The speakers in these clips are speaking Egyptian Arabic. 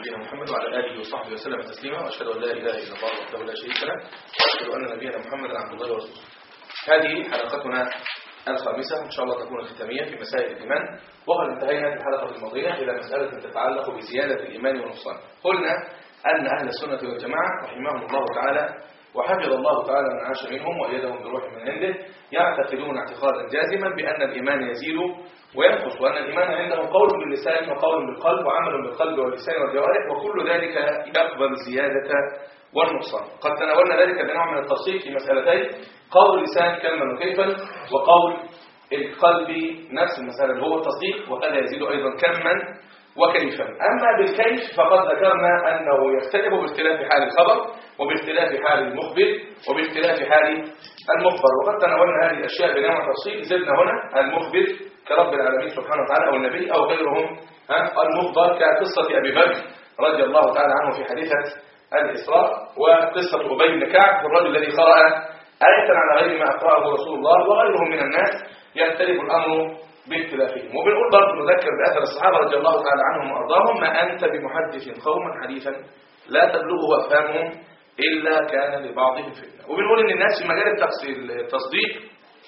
نبينا محمد وعلى آله وصحبه وسلم تسليما وأشهد أن لا إله إلا الله وحده لا شريك له وأشهد أن نبينا محمدا عبد الله ورسوله هذه حلقتنا الخامسة إن شاء الله تكون ختامية في مسائل الإيمان وقد انتهينا في الحلقة الماضية إلى مسألة تتعلق بزيادة الإيمان والنقصان قلنا أن أهل السنة والجماعة رحمهم الله تعالى وحفظ الله تعالى من عاش منهم وأيدهم بروح من عنده يعتقدون اعتقادا جازما بأن الإيمان يزيد وينقص وأن الإيمان عندهم قول باللسان وقول بالقلب وعمل بالقلب واللسان والجوارح وكل ذلك يقبل الزيادة والنقصان قد تناولنا ذلك بنوع من التفصيل في مسألتين قول اللسان كلما وكيفا وقول القلب نفس المسألة اللي هو التصديق وهذا يزيد أيضا كما وكيفا أما بالكيف فقد ذكرنا أنه يختلف باختلاف حال الخبر وباختلاف حال المخبر وباختلاف حال المخبر وقد تناولنا هذه الأشياء بنوع تفصيل زدنا هنا المخبر كرب العالمين سبحانه وتعالى أو النبي أو غيرهم المخبر كقصة أبي بكر رضي الله تعالى عنه في حديثة الإسراء وقصة أبي بن كعب الرجل الذي قرأ آية على غير ما أقرأه رسول الله وغيرهم من الناس يختلف الأمر باختلافهم وبنقول برضه نذكر بأثر الصحابة رضي الله تعالى عنهم وأرضاهم ما أنت بمحدث قوما حديثا لا تبلغه أفهامهم إلا كان لبعضهم فتنة وبنقول إن الناس في مجال التصديق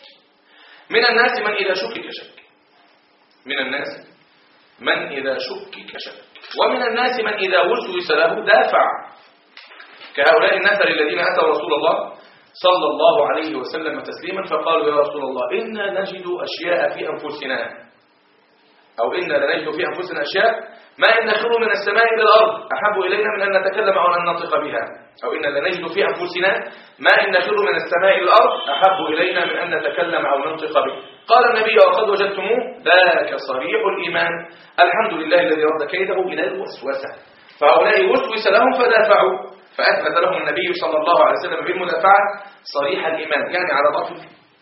من الناس من إذا شكك شك من الناس من إذا شكك شك ومن الناس من إذا وسوس له دافع كهؤلاء النفر الذين أتوا رسول الله صلى الله عليه وسلم تسليما فقالوا يا رسول الله إنا نجد أشياء في أنفسنا أو إنا لنجد في أنفسنا أشياء ما إن نخر من السماء إلى الأرض أحب إلينا من أن نتكلم أو أن ننطق بها أو إنا لنجد في أنفسنا ما إن نخر من السماء إلى الأرض أحب إلينا من أن نتكلم أو ننطق به قال النبي وقد وجدتموه ذاك صريح الإيمان الحمد لله الذي رد كيده إلى الوسوسة فهؤلاء وسوس لهم فدافعوا فأثبت لهم النبي صلى الله عليه وسلم بالمدافعة صريح الإيمان يعني على ضعف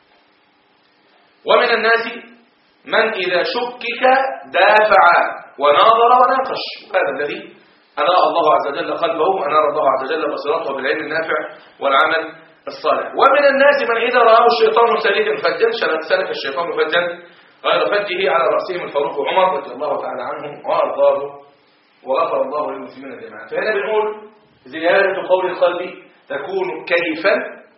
ومن الناس من إذا شكك دافع وناظر وناقش هذا الذي أنار الله عز وجل قلبه وأنار الله عز وجل بصيرته بالعلم النافع والعمل الصالح ومن الناس من إذا رآه الشيطان سليكا فجا سلك الشيطان فجا غير فجه على رأسهم الفاروق عمر رضي الله تعالى عنهم وأرضاه وغفر الله للمسلمين جميعا فهنا بنقول زيادة قول القلب تكون كيفا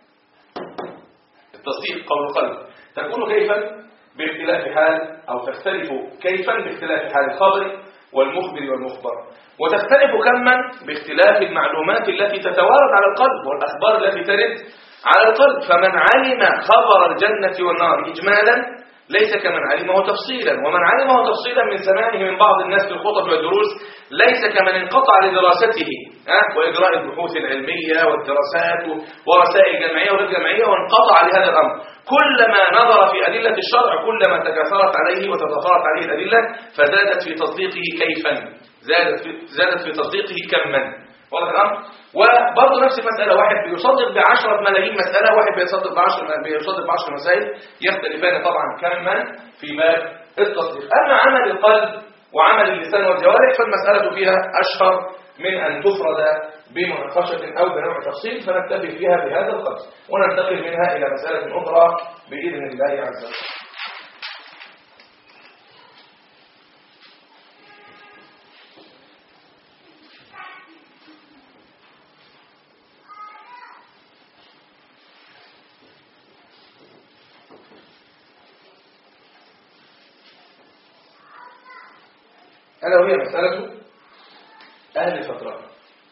التصديق قول القلب تكون كيفا باختلاف حال أو تختلف كيفا باختلاف حال الخبر والمخبر والمخبر وتختلف كما باختلاف المعلومات التي تتوارد على القلب والأخبار التي ترد على القلب فمن علم خبر الجنة والنار إجمالا ليس كمن علمه تفصيلا ومن علمه تفصيلا من زمانه من بعض الناس في الخطب والدروس ليس كمن انقطع لدراسته وإجراء البحوث العلمية والدراسات ورسائل جمعية وغير جمعية وانقطع لهذا الأمر كلما نظر في أدلة الشرع كلما تكاثرت عليه وتضافرت عليه الأدلة فزادت في تصديقه كيفا زادت في, زادت في تصديقه كما واضح الأمر وبرضه نفس المسألة واحد بيصدق بعشرة ملايين مسألة واحد بيصدق بعشر بيصدق بعشر مسائل يختلفان طبعا كما في باب التصديق أما عمل القلب وعمل اللسان والجوارح فالمسألة فيها أشهر من أن تفرد بمناقشة أو بنوع تفصيل فنكتفي فيها بهذا القدر وننتقل منها إلى مسألة أخرى بإذن الله عز وجل ألا وهي مسألة أهل الفترة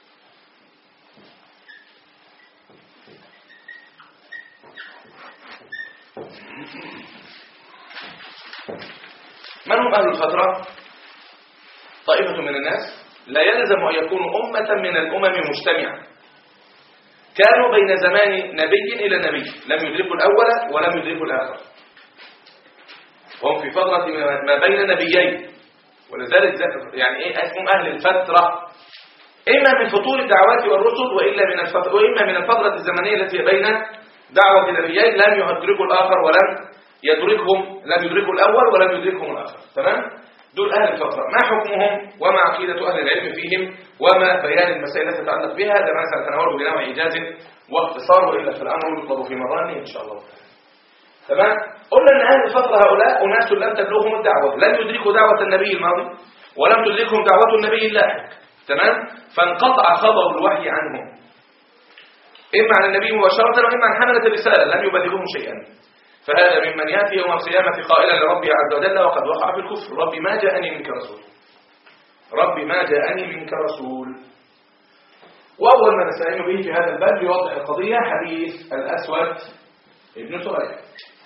من هم أهل الفترة؟ طائفة من الناس لا يلزم أن يكونوا أمة من الأمم مجتمعة كانوا بين زمان نبي إلى نبي لم يدركوا الأول ولم يدركوا الآخر وهم في فترة ما بين نبيين ولذلك يعني ايه هم اهل الفتره اما من فطور الدعوات والرسل والا من الفتره واما من الفتره الزمنيه التي بين دعوه النبيين لم يدركوا الاخر ولم يدركهم لم يدركوا الاول ولم يدركهم الاخر تمام دول اهل الفتره ما حكمهم وما عقيده اهل العلم فيهم وما بيان المسائل التي تتعلق بها ده ما سنتناوله بنوع ايجاز واختصار والا فالامر يطلب في مرانه ان شاء الله تمام قلنا ان اهل الفتره هؤلاء اناس لم تبلغهم الدعوه لم يدركوا دعوه النبي الماضي ولم تدركهم دعوه النبي اللاحق تمام فانقطع خبر الوحي عنهم إما عن النبي مباشرة وإما عن حملة الرسالة لم يبلغهم شيئا فهذا ممن يأتي يوم القيامة قائلا لربه عز وجل وقد وقع في الكفر ربي ما جاءني منك رسول ربي ما جاءني منك رسول وأول ما نستعين به في هذا الباب يوضح القضية حديث الأسود ابن سريع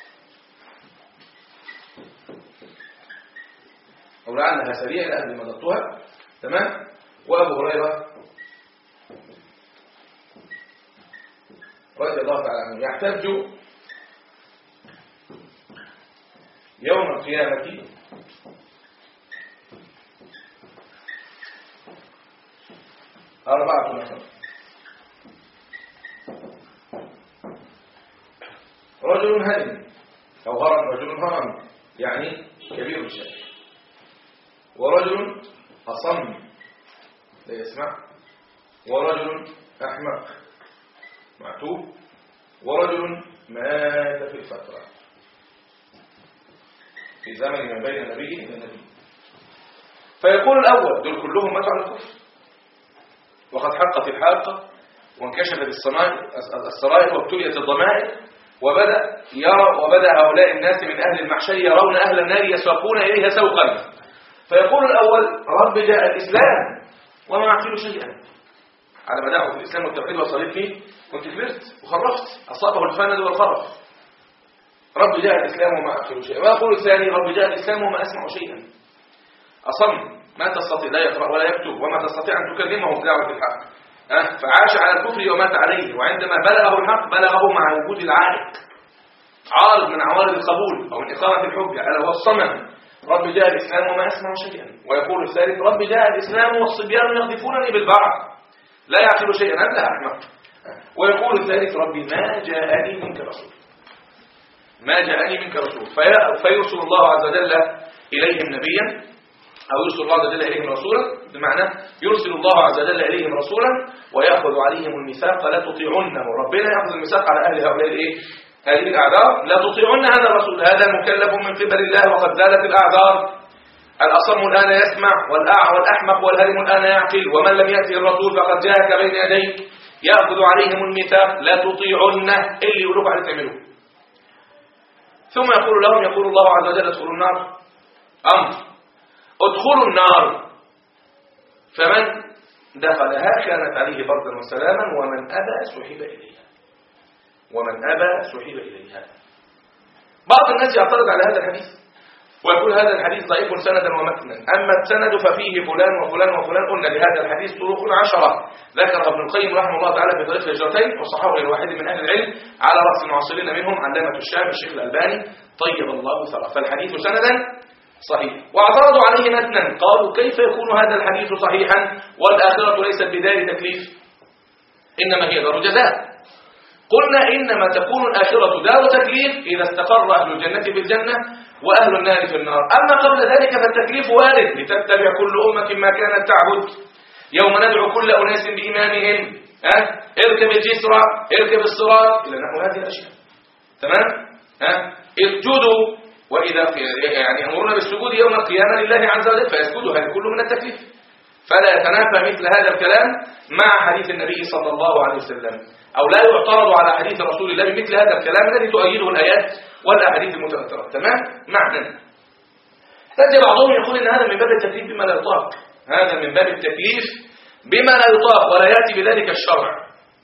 أو لعلها سريع لأهل ما ضبطها تمام وأبو هريرة رضي الله تعالى عنه يحتج يوم القيامة أربعة نفر رجل هرم أو هرم رجل هرم يعني كبير الشأن ورجل أصم لا يسمع ورجل أحمق معتوب ورجل مات في الفترة في زمن ما بين النبي إلى النبي فيقول الأول دول كلهم ماتوا على الكفر وقد حقت الحاقة وانكشفت السرائر وابتليت الضمائر وبدأ يرى وبدأ هؤلاء الناس من أهل المحشر يرون أهل النار يسوقون إليها سوقا فيقول الأول رب جاء الإسلام وما أعقل شيئا على ما دعوه في الإسلام والتوحيد وصلت فيه كنت كبرت وخرفت أصابه الفند والخرف رب جاء الإسلام وما أعقل شيئا ويقول الثاني رب جاء الإسلام وما أسمع شيئا أصم ما تستطيع لا يقرأ ولا يكتب وما تستطيع أن تكلمه في دعوة الحق فعاش على الكفر ومات عليه وعندما بلغه الحق بلغه مع وجود العائق عارض من عوارض القبول أو من إقامة الحجة ألا هو الصمم رب جاء الإسلام وما أسمع شيئا ويقول الثالث رب جاء الإسلام والصبيان يقذفونني بالبعض لا يعقل شيئا أنت أحمق ويقول الثالث ربي ما جاءني منك رسول ما جاءني منك رسول فيرسل الله عز وجل إليهم نبيا أو يرسل الله عز وجل إليهم رسولا بمعنى يرسل الله عز وجل إليهم رسولا ويأخذ عليهم الميثاق لا تطيعنه ربنا يأخذ الميثاق على أهل هؤلاء الإيه؟ هذه الأعذار لا تطيعن هذا الرسول هذا مكلف من قبل الله وقد زالت الأعذار الأصم الآن يسمع والأعى والأحمق والهرم الآن يعقل ومن لم يأتي الرسول فقد جاءك بين يديك يأخذ عليهم الميثاق لا تطيعنه اللي يقولوك عليه تعملوه ثم يقول لهم يقول الله عز وجل ادخلوا النار أمر ادخلوا النار فمن دخلها كانت عليه بردا وسلاما ومن أبى سحب إليها ومن أبى سحب إليها بعض الناس يعترض على هذا الحديث ويقول هذا الحديث ضعيف سندا ومتنا أما السند ففيه فلان وفلان وفلان قلنا لهذا الحديث طرق عشرة ذكر ابن القيم رحمه الله تعالى في طريق الهجرتين وصححه للواحد من أهل العلم على رأس المعاصرين منهم علامة الشام الشيخ الألباني طيب الله ثرى فالحديث سندا صحيح واعترضوا عليه متنا قالوا كيف يكون هذا الحديث صحيحا والآخرة ليست بدار تكليف إنما هي دار جزاء قلنا إنما تكون الآخرة دار تكليف إذا استقر أهل الجنة في الجنة وأهل النار في النار أما قبل ذلك فالتكليف وارد لتتبع كل أمة ما كانت تعبد يوم ندعو كل أناس بإمامهم أه؟ اركب الجسر اركب الصراط إلى نحو هذه الأشياء تمام أه؟ اسجدوا وإذا يعني أمرنا بالسجود يوم القيامة لله عز وجل فيسجدوا هذا كله من التكليف فلا يتنافى مثل هذا الكلام مع حديث النبي صلى الله عليه وسلم أو لا يعترض على حديث رسول الله بمثل هذا الكلام الذي تؤيده الآيات والأحاديث المتواترة تمام معنى تجي بعضهم يقول إن هذا من باب التكليف بما لا يطاق هذا من باب التكليف بما لا يطاق ولا يأتي بذلك الشرع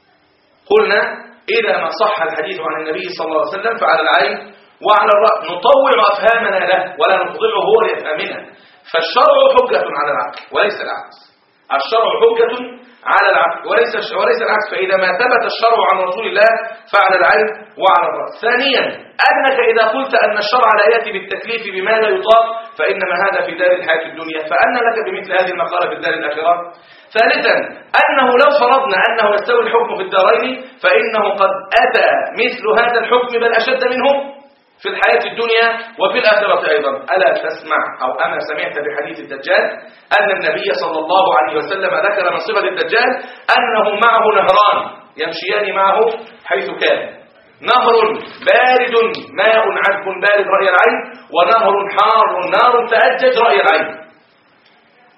قلنا إذا ما صح الحديث عن النبي صلى الله عليه وسلم فعلى العين وعلى الرأس نطوع أفهامنا له ولا نخضعه هو لأفهامنا فالشرع حجة على العقل وليس العكس الشرع حجة على العقل وليس وليس العكس فإذا ما ثبت الشرع عن رسول الله فعلى العلم وعلى الرأس ثانيا أنك إذا قلت أن الشرع لا يأتي بالتكليف بما لا يطاق فإنما هذا في دار الحياة الدنيا فأن لك بمثل هذه المقالة في الدار الآخرة ثالثا أنه لو فرضنا أنه يستوي الحكم في الدارين فإنه قد أتى مثل هذا الحكم بل أشد منه في الحياة الدنيا وفي الآخرة أيضا ألا تسمع أو أما سمعت بحديث الدجال أن النبي صلى الله عليه وسلم ذكر من صفة الدجال أنه معه نهران يمشيان معه حيث كان نهر بارد ماء عذب بارد رأي العين ونهر حار نار تأجج رأي العين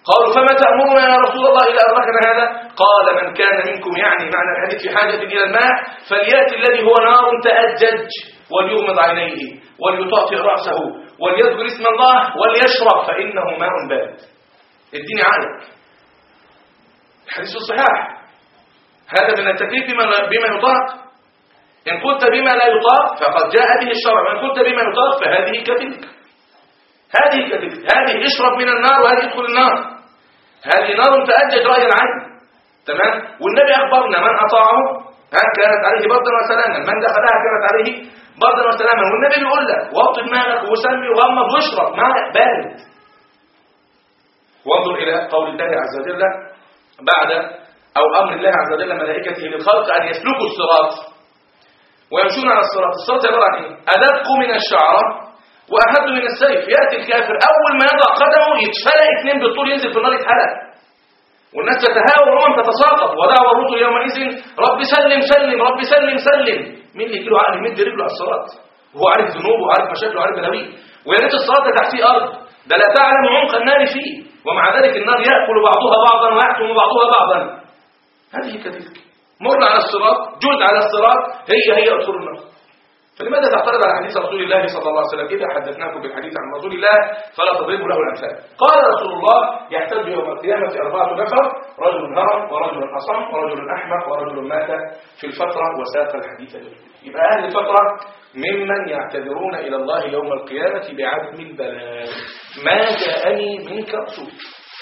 قالوا فما تأمرنا يا رسول الله إذا أدركنا هذا قال من كان منكم يعني معنى الحديث في حاجة إلى الماء فليأتي الذي هو نار تأجج وليغمض عينيه وليطأطئ رأسه وليذكر اسم الله وليشرب فإنه ماء بارد اديني عقلك الحديث الصحيح هذا من التكليف بما بما يطاق إن قلت بما لا يطاق فقد جاء به الشرع وإن قلت بما يطاق فهذه كتلك هذه كتلك هذه اشرب من النار وهذه ادخل النار هذه نار تأجج رأي العين تمام والنبي أخبرنا من أطاعه ها كانت عليه بردا وسلاما من دخلها كانت عليه بردا وسلاما والنبي بيقول لك وطن مالك وسمي وغمض واشرب ماء بارد وانظر إلى قول الله عز وجل بعد أو أمر الله عز وجل ملائكته للخلق أن يسلكوا الصراط ويمشون على الصراط الصراط عبارة عن إيه؟ أدق من الشعرة وأحد من السيف يأتي الكافر أول ما يضع قدمه يتفلق اثنين بالطول ينزل في النار يتحرق والناس تتهاوى والأمم تتساقط ودعوى الرسل يومئذ رب سلم سلم رب سلم سلم مين اللي يجيله عقل يمد رجله على الصراط وهو عارف ذنوبه وعارف مشاكله وعارف بلاويه ويا ريت الصراط ده تحتيه أرض ده لا تعلم عمق النار فيه ومع ذلك النار يأكل بعضها بعضا ويحكم بعضها بعضا هذه كتلك مر على الصراط جلد على الصراط هي هي أدخل النار فلماذا تعترض على حديث رسول الله صلى الله عليه وسلم إذا حدثناكم بالحديث عن رسول الله فلا تضربوا له الأمثال قال رسول الله يحتج يوم القيامة أربعة نفر رجل هرم ورجل أصم ورجل أحمق ورجل مات في الفترة وساق الحديث له يبقى أهل الفترة ممن يعتذرون إلى الله يوم القيامة بعدم البلاغ ما جاءني منك رسول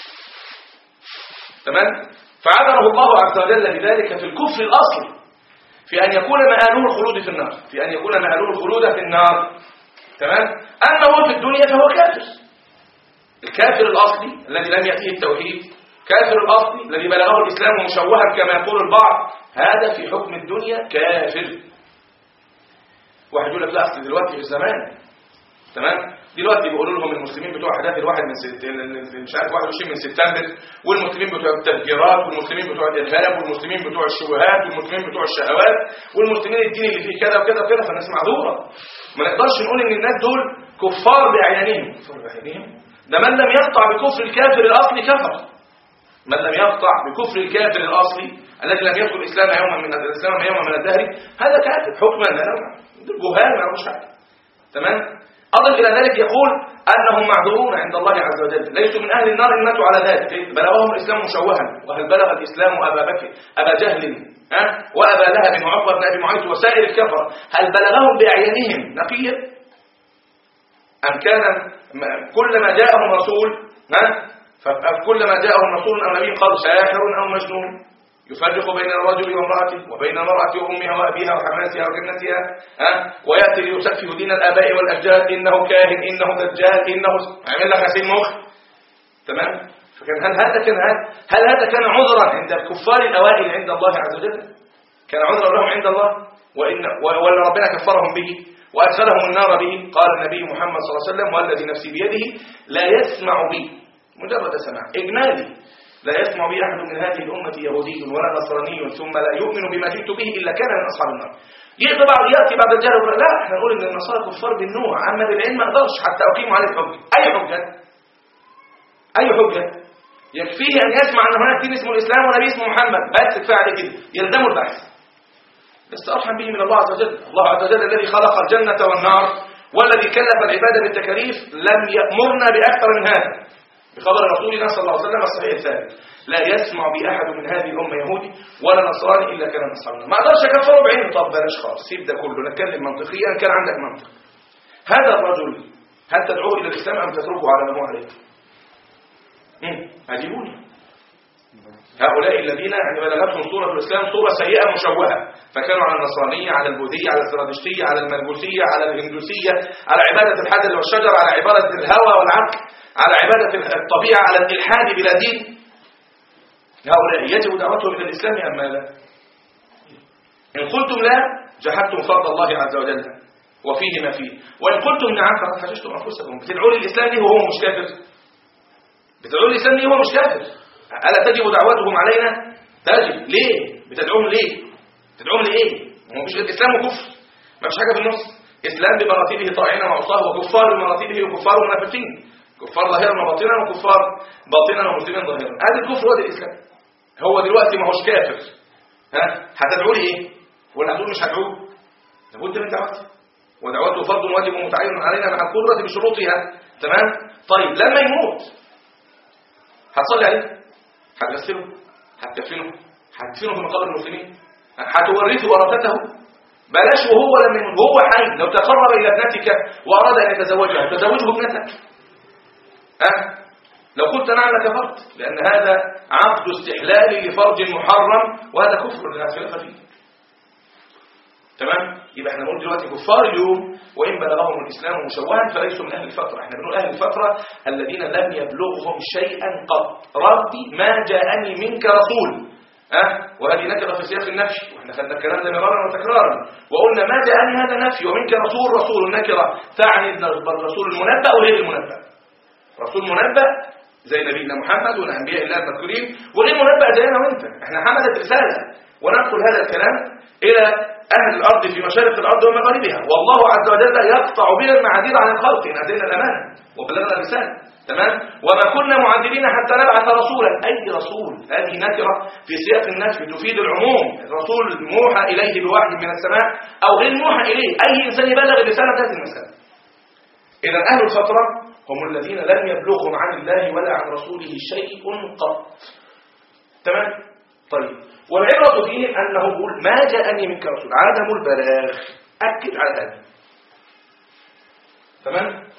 تمام فعذره الله عز وجل بذلك في الكفر الأصلي في أن يكون مآله الخلود في النار في أن يكون مآله الخلود في النار تمام أنه في الدنيا فهو كافر الكافر الأصلي الذي لم يأتيه التوحيد كافر الأصلي الذي بلغه الإسلام مشوها كما يقول البعض هذا في حكم الدنيا كافر واحد يقول لك لا أصل دلوقتي في الزمان تمام دلوقتي بيقولوا لهم المسلمين بتوع احداث الواحد من ست... مش عارف 21 من سبتمبر والمسلمين بتوع التفجيرات والمسلمين بتوع الارهاب والمسلمين بتوع الشبهات والمسلمين بتوع الشهوات والمسلمين الدين اللي فيه كذا وكذا وكذا فالناس معذوره ما نقدرش نقول ان الناس دول كفار باعيانهم كفار باعيانهم ده من لم يقطع بكفر الكافر الاصلي كفر من لم يقطع بكفر الكافر الاصلي الذي لم يدخل الاسلام يوما من الاسلام يوما من الدهر هذا كافر حكما لا دول جهال ما يعرفوش حاجه تمام أضف إلى ذلك يقول أنهم معذورون عند الله عز وجل ليسوا من أهل النار إن ماتوا على ذلك بلغهم الإسلام مشوها وهل بلغ الإسلام أبا بكر أبا جهل ها وأبا لهب وعقبة بن أبي معيط وسائر الكفر هل بلغهم بأعيانهم نقيا أم كان كلما جاءهم رسول ها فكلما جاءهم رسول أو نبي قالوا ساحر أو مجنون يفرق بين الرجل وامرأته وبين المرأة وأمها وأبيها وحماتها وجنتها ها ويأتي ليسفه دين الآباء والأجداد إنه كاهن إنه دجال إنه عمل لك غسيل مخ تمام فكان هل هذا كان هل, هل هذا كان عذرا عند الكفار الأوائل عند الله عز وجل كان عذرا لهم عند الله وإن ولا ربنا كفرهم به وأدخلهم النار به قال النبي محمد صلى الله عليه وسلم والذي نفسي بيده لا يسمع بي مجرد سماع إجمالي لا يسمع بي أحد من هذه الأمة يهودي ولا نصراني ثم لا يؤمن بما جئت به إلا كان من أصحاب النار يأتي بعض يأتي بعد الجهل ويقول لا احنا نقول إن النصارى كفار بالنوع أما بالعلم ما أقدرش حتى أقيم عليه حجة أي حجة أي حجة يكفيه أن يسمع أن هناك دين اسمه الإسلام ونبي اسمه محمد بس كفاية عليه كده يلزموا البحث بس أرحم به من الله عز وجل الله عز وجل الذي خلق الجنة والنار والذي كلف العباد بالتكاليف لم يأمرنا بأكثر من هذا بخبر رسولنا صلى الله عليه وسلم الصحيح الثابت لا يسمع بأحد من هذه الأمة يهودي ولا نصراني إلا كان من أصحابنا ما أقدرش أكفره بعينه طب بلاش خالص سيب ده كله نتكلم منطقيا كان عندك منطق هذا الرجل هل تدعوه إلى الإسلام أم تتركه على ما هو عليه؟ أجيبوني هؤلاء الذين يعني بلغتهم صورة الإسلام صورة سيئة مشوهة فكانوا على النصرانية على البوذية على الزرادشتية على المجوسية على الهندوسية على عبادة الحجر والشجر على عبادة الهوى والعقل على عبادة الطبيعة على الإلحاد بلا دين هؤلاء يجب دعوتهم إلى الإسلام أم ماذا إن قلتم لا جحدتم فضل الله عز وجل وفيه ما فيه وإن قلتم نعم فقد حججتم أنفسكم بتدعوا للإسلام ليه وهو مش كافر بتدعوا للإسلام ليه وهو مش كافر ألا تجب دعوتهم علينا تجب ليه بتدعوهم ليه تدعوهم لإيه هو مش الإسلام وكفر ما فيش حاجة في النص إسلام بمراتبه طائعين وعصاه وكفار بمراتبه وكفار منافقين كفار ظاهرا وباطنا وكفار باطنا ومسلمين ظاهرا هذا الكفر هو الاسلام هو دلوقتي ما هوش كافر ها هتدعوا لي ايه ولا هتقول مش هدعوه لابد من دعوته ودعوته فرض واجب متعين علينا مع القدره بشروطها تمام طيب لما يموت هتصلي عليه هتغسله هتكفنه هتدفنه في مقابر المسلمين هتورثه ورثته بلاش وهو لم يموت وهو حي لو تقرب الى ابنتك واراد ان يتزوجها تزوجه ابنتك ها لو قلت نعم لكفرت لان هذا عقد استحلال لفرج محرم وهذا كفر لا خلاف فيه تمام يبقى احنا بنقول دلوقتي كفار اليوم وان بلغهم الاسلام مشوها فليسوا من اهل الفتره احنا بنقول اهل الفتره الذين لم يبلغهم شيئا قط ربي ما جاءني منك رسول ها أه؟ وهذه نكره في سياق النفي واحنا خدنا الكلام ده مرارا وتكرارا وقلنا ما جاءني هذا نفي ومنك رسول رسول النكره تعني الرسول المنبأ وغير المنبأ رسول منبأ زي نبينا محمد والانبياء الله المذكورين وغير منبأ زينا وانت احنا حملت رساله وننقل هذا الكلام الى أهل الأرض في مشارق الأرض ومغاربها والله عز وجل يقطع بنا المعاذير عن الخلق إن أدينا الأمانة وبلغنا الرسالة تمام وما كنا معذبين حتى نبعث رسولا أي رسول هذه نكرة في سياق النفي تفيد العموم الرسول موحى إليه بوحي من السماء أو غير موحى إليه أي إنسان يبلغ الرسالة هذه المسألة إذا أهل الفترة هم الذين لم يبلغهم عن الله ولا عن رسوله شيء قط تمام طيب والعبرة فيهم أنه يقول ما جاءني منك رسول عدم البلاغ أكد على هذا تمام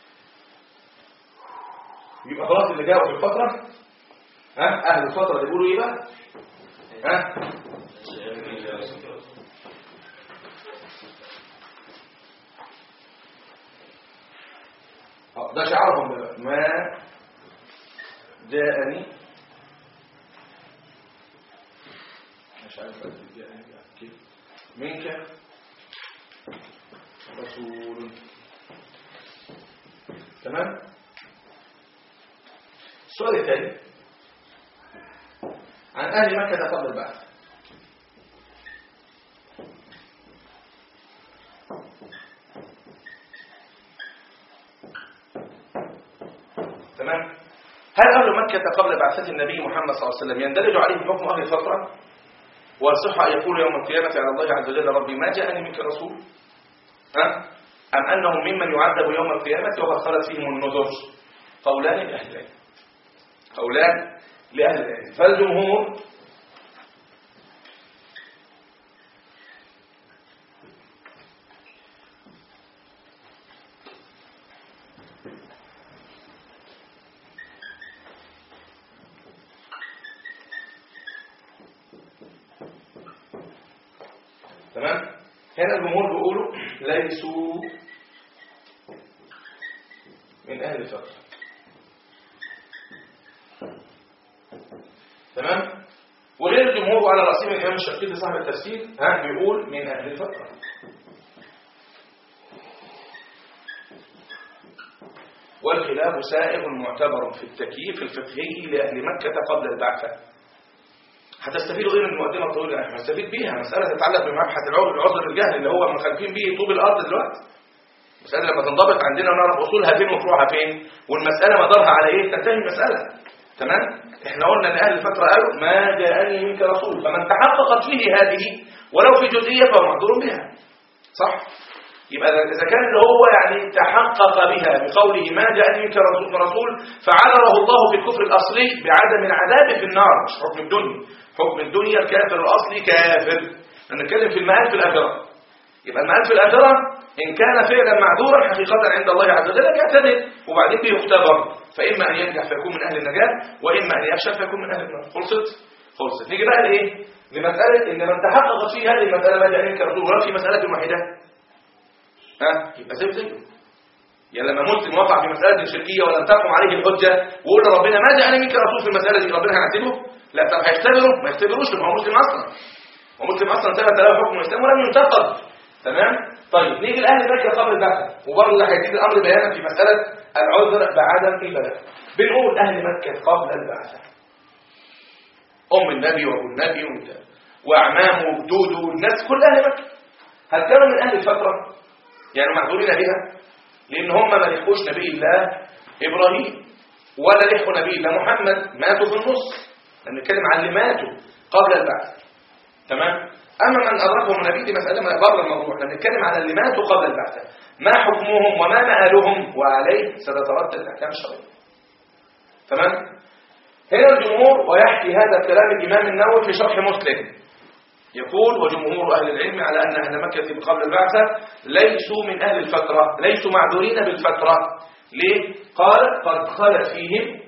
يبقى خلاص اللي جاءوا في الفترة ها أهل الفترة اللي بيقولوا إيه بقى ها ده شعارهم ما جاءني مش عارف كيف منك رسول تمام السؤال الثاني عن أهل مكة قبل البعث تمام هل أهل مكة قبل بعثة النبي محمد صلى الله عليه وسلم يندرج عليهم حكم أهل الفترة ويصح أن يقول يوم القيامة على الله عز وجل ربي ما جاءني منك رسول ها؟ أم أنهم ممن يعذب يوم القيامة وقد خلت فيهم النذر قولان لأهل العلم قولان لأهل العلم فالجمهور تمام هنا الجمهور بيقولوا ليسوا من أهل الفترة تمام وغير الجمهور وعلى رأسهم الإمام الشقيقي صاحب التفسير ها بيقول من أهل الفترة والخلاف سائغ معتبر في التكييف الفقهي لأهل مكة قبل البعثة هتستفيدوا ايه من المقدمه الطويله احنا هنستفيد بيها مساله تتعلق بمبحث العذر العذر الجهل اللي هو مخالفين به طوب الارض دلوقتي مساله لما تنضبط عندنا ونعرف اصولها فين وفروعها فين والمساله مدارها على ايه تنتهي المساله تمام احنا قلنا ان اهل الفتره قالوا ما جاءني منك رسول فمن تحققت فيه هذه ولو في جزئيه فهو معذور بها صح يبقى اذا كان اللي هو يعني تحقق بها بقوله ما جاءني منك رسول رسول فعذره الله في الكفر الاصلي بعدم العذاب في النار مش حكم الدنيا حكم الدنيا الكافر الأصلي كافر نتكلم في المآل في الآخرة يبقى المآل في الآخرة إن كان فعلا معذورا حقيقة عند الله عز وجل يعتذر وبعدين بيختبر فإما أن ينجح فيكون من أهل النجاة وإما أن يفشل فيكون من أهل النار خلصت خلصت نيجي بقى لإيه لمسألة إن من تحققت فيه هذه المسألة ما جاء منك رسول ولا في مسألة واحدة ها يبقى زي زيه يعني لما مسلم وقع في مسألة شركية ولم تقم عليه الحجة وقول ربنا ما جاءني منك رسول في المسألة دي ربنا هيعتبره لا طب هيختبروا ما يختبروش ما هو مسلم اصلا هو مسلم اصلا ثبت له حكم الاسلام ولم ينتقد تمام طيب نيجي لاهل مكه قبل البعثه وبرضه اللي هيزيد الامر بيانا في مساله العذر بعدم البلاغ بنقول اهل مكه قبل البعثه ام النبي وابو النبي واعمامه وجدوده والناس كل اهل مكه هل كانوا من اهل الفتره يعني معذورين بها لان هم ما لحقوش نبي الله إبراهيم ولا لحق نبي الله محمد ماتوا في النص نتكلم عن اللي ماتوا قبل البعث تمام أما من أدركهم النبي دي مسألة بره الموضوع احنا بنتكلم على اللي ماتوا قبل البعث ما حكمهم وما مآلهم وعليه ستترتب الأحكام الشرعية تمام هنا الجمهور ويحكي هذا الكلام الإمام النووي في شرح مسلم يقول وجمهور أهل العلم على أن أهل مكة قبل البعثة ليسوا من أهل الفترة ليسوا معذورين بالفترة ليه؟ قال قد خلت فيهم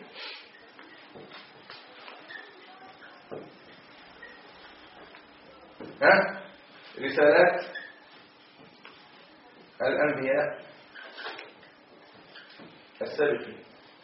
ها؟ رسالات الأنبياء السابقين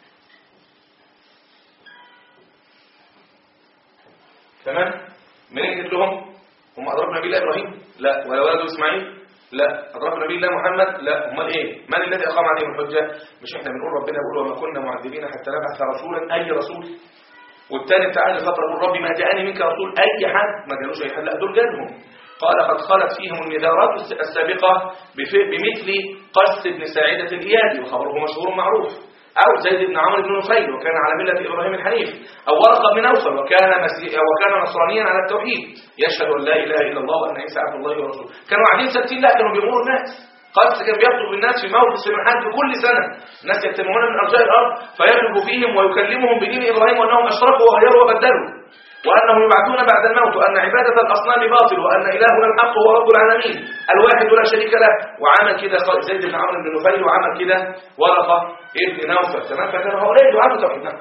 تمام؟ منين جبت لهم؟ هم أدركوا نبي الله إبراهيم لا ولا ولده إسماعيل لا أدركوا نبي الله محمد لا امال إيه من الذي أقام عليهم الحجة مش إحنا بنقول ربنا بيقول وما كنا معذبين حتى نبعث رسولا أي رسول والثاني بتاع أهل الفترة يقول ربي ما جاءني منك رسول أي حد ما جالوش أي حد لا دول جالهم قال قد خلت فيهم النذارات السابقة بمثل قس بن ساعدة الإيادي وخبره مشهور معروف أو زيد بن عمرو بن نفيل وكان على ملة إبراهيم الحنيف أو ورقة بن نوفل وكان, وكان نصرانيا على التوحيد يشهد أن لا إله إلا الله وأن عيسى عبد الله ورسوله كانوا قاعدين ساكتين لا كانوا بيقولوا الناس قس كان بيخطب الناس في موقف سمحات كل سنة الناس يجتمعون من أرجاء الأرض فيخطب فيهم ويكلمهم بدين إبراهيم وأنهم أشركوا وغيروا وبدلوا وأنهم يبعثون بعد الموت وأن عبادة الأصنام باطل وأن إلهنا الحق هو رب العالمين الواحد لا شريك له وعمل كده زيد بن عمرو بن نفيل وعمل كده ورقة ابن نوفل تمام فكانوا هؤلاء دعاة توحيد نعم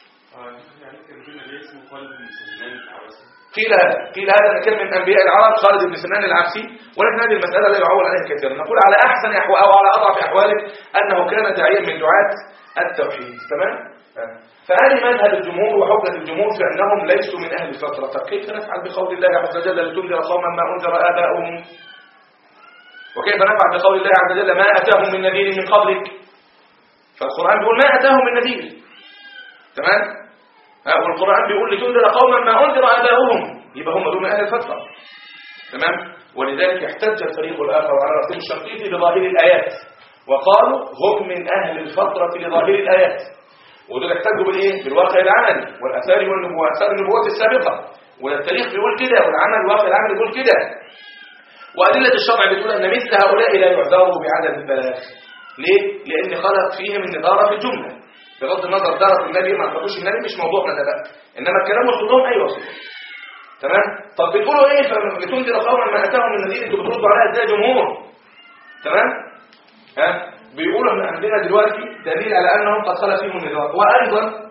قيل هذا قيل هذا ان كان من انبياء العرب خالد بن سنان العبسي ولكن هذه المساله لا يعول عليها كثيرا نقول على احسن احوال او على اضعف احواله انه كان داعيا من دعاة التوحيد تمام فهذه مذهب الجمهور وحجة الجمهور في أنهم ليسوا من أهل الفترة طب كيف نفعل بقول الله عز وجل لتنذر قوما ما أنذر آباؤهم وكيف نفعل بقول الله عز وجل ما أتاهم من نذير من قبلك فالقرآن بيقول ما أتاهم من نذير تمام والقرآن بيقول لتنذر قوما ما أنذر آباؤهم يبقى هم دون أهل الفترة تمام ولذلك احتج الفريق الآخر على رسول الشنقيطي بظاهر الآيات وقالوا هم من أهل الفترة لظاهر الآيات ودول احتجوا بالايه بالواقع العملي والاثار والنبوات اثار النبوات السابقه والتاريخ بيقول كده والعمل الواقع العملي بيقول كده وادله الشرع بتقول ان مثل هؤلاء لا يعذروا بعدم البلاغ ليه لان خلق فيهم النظاره في الجمله بغض النظر دارت النبي ما خدوش النبي مش موضوعنا ده بقى انما الكلام وصلهم ايوه وصلهم تمام طب بتقولوا ايه فبتنذر قوما ما اتاهم من نذير انتوا بتردوا عليها ازاي جمهور تمام ها بيقولوا ان عندنا دلوقتي دليل على انهم قد خلت فيهم النظام وايضا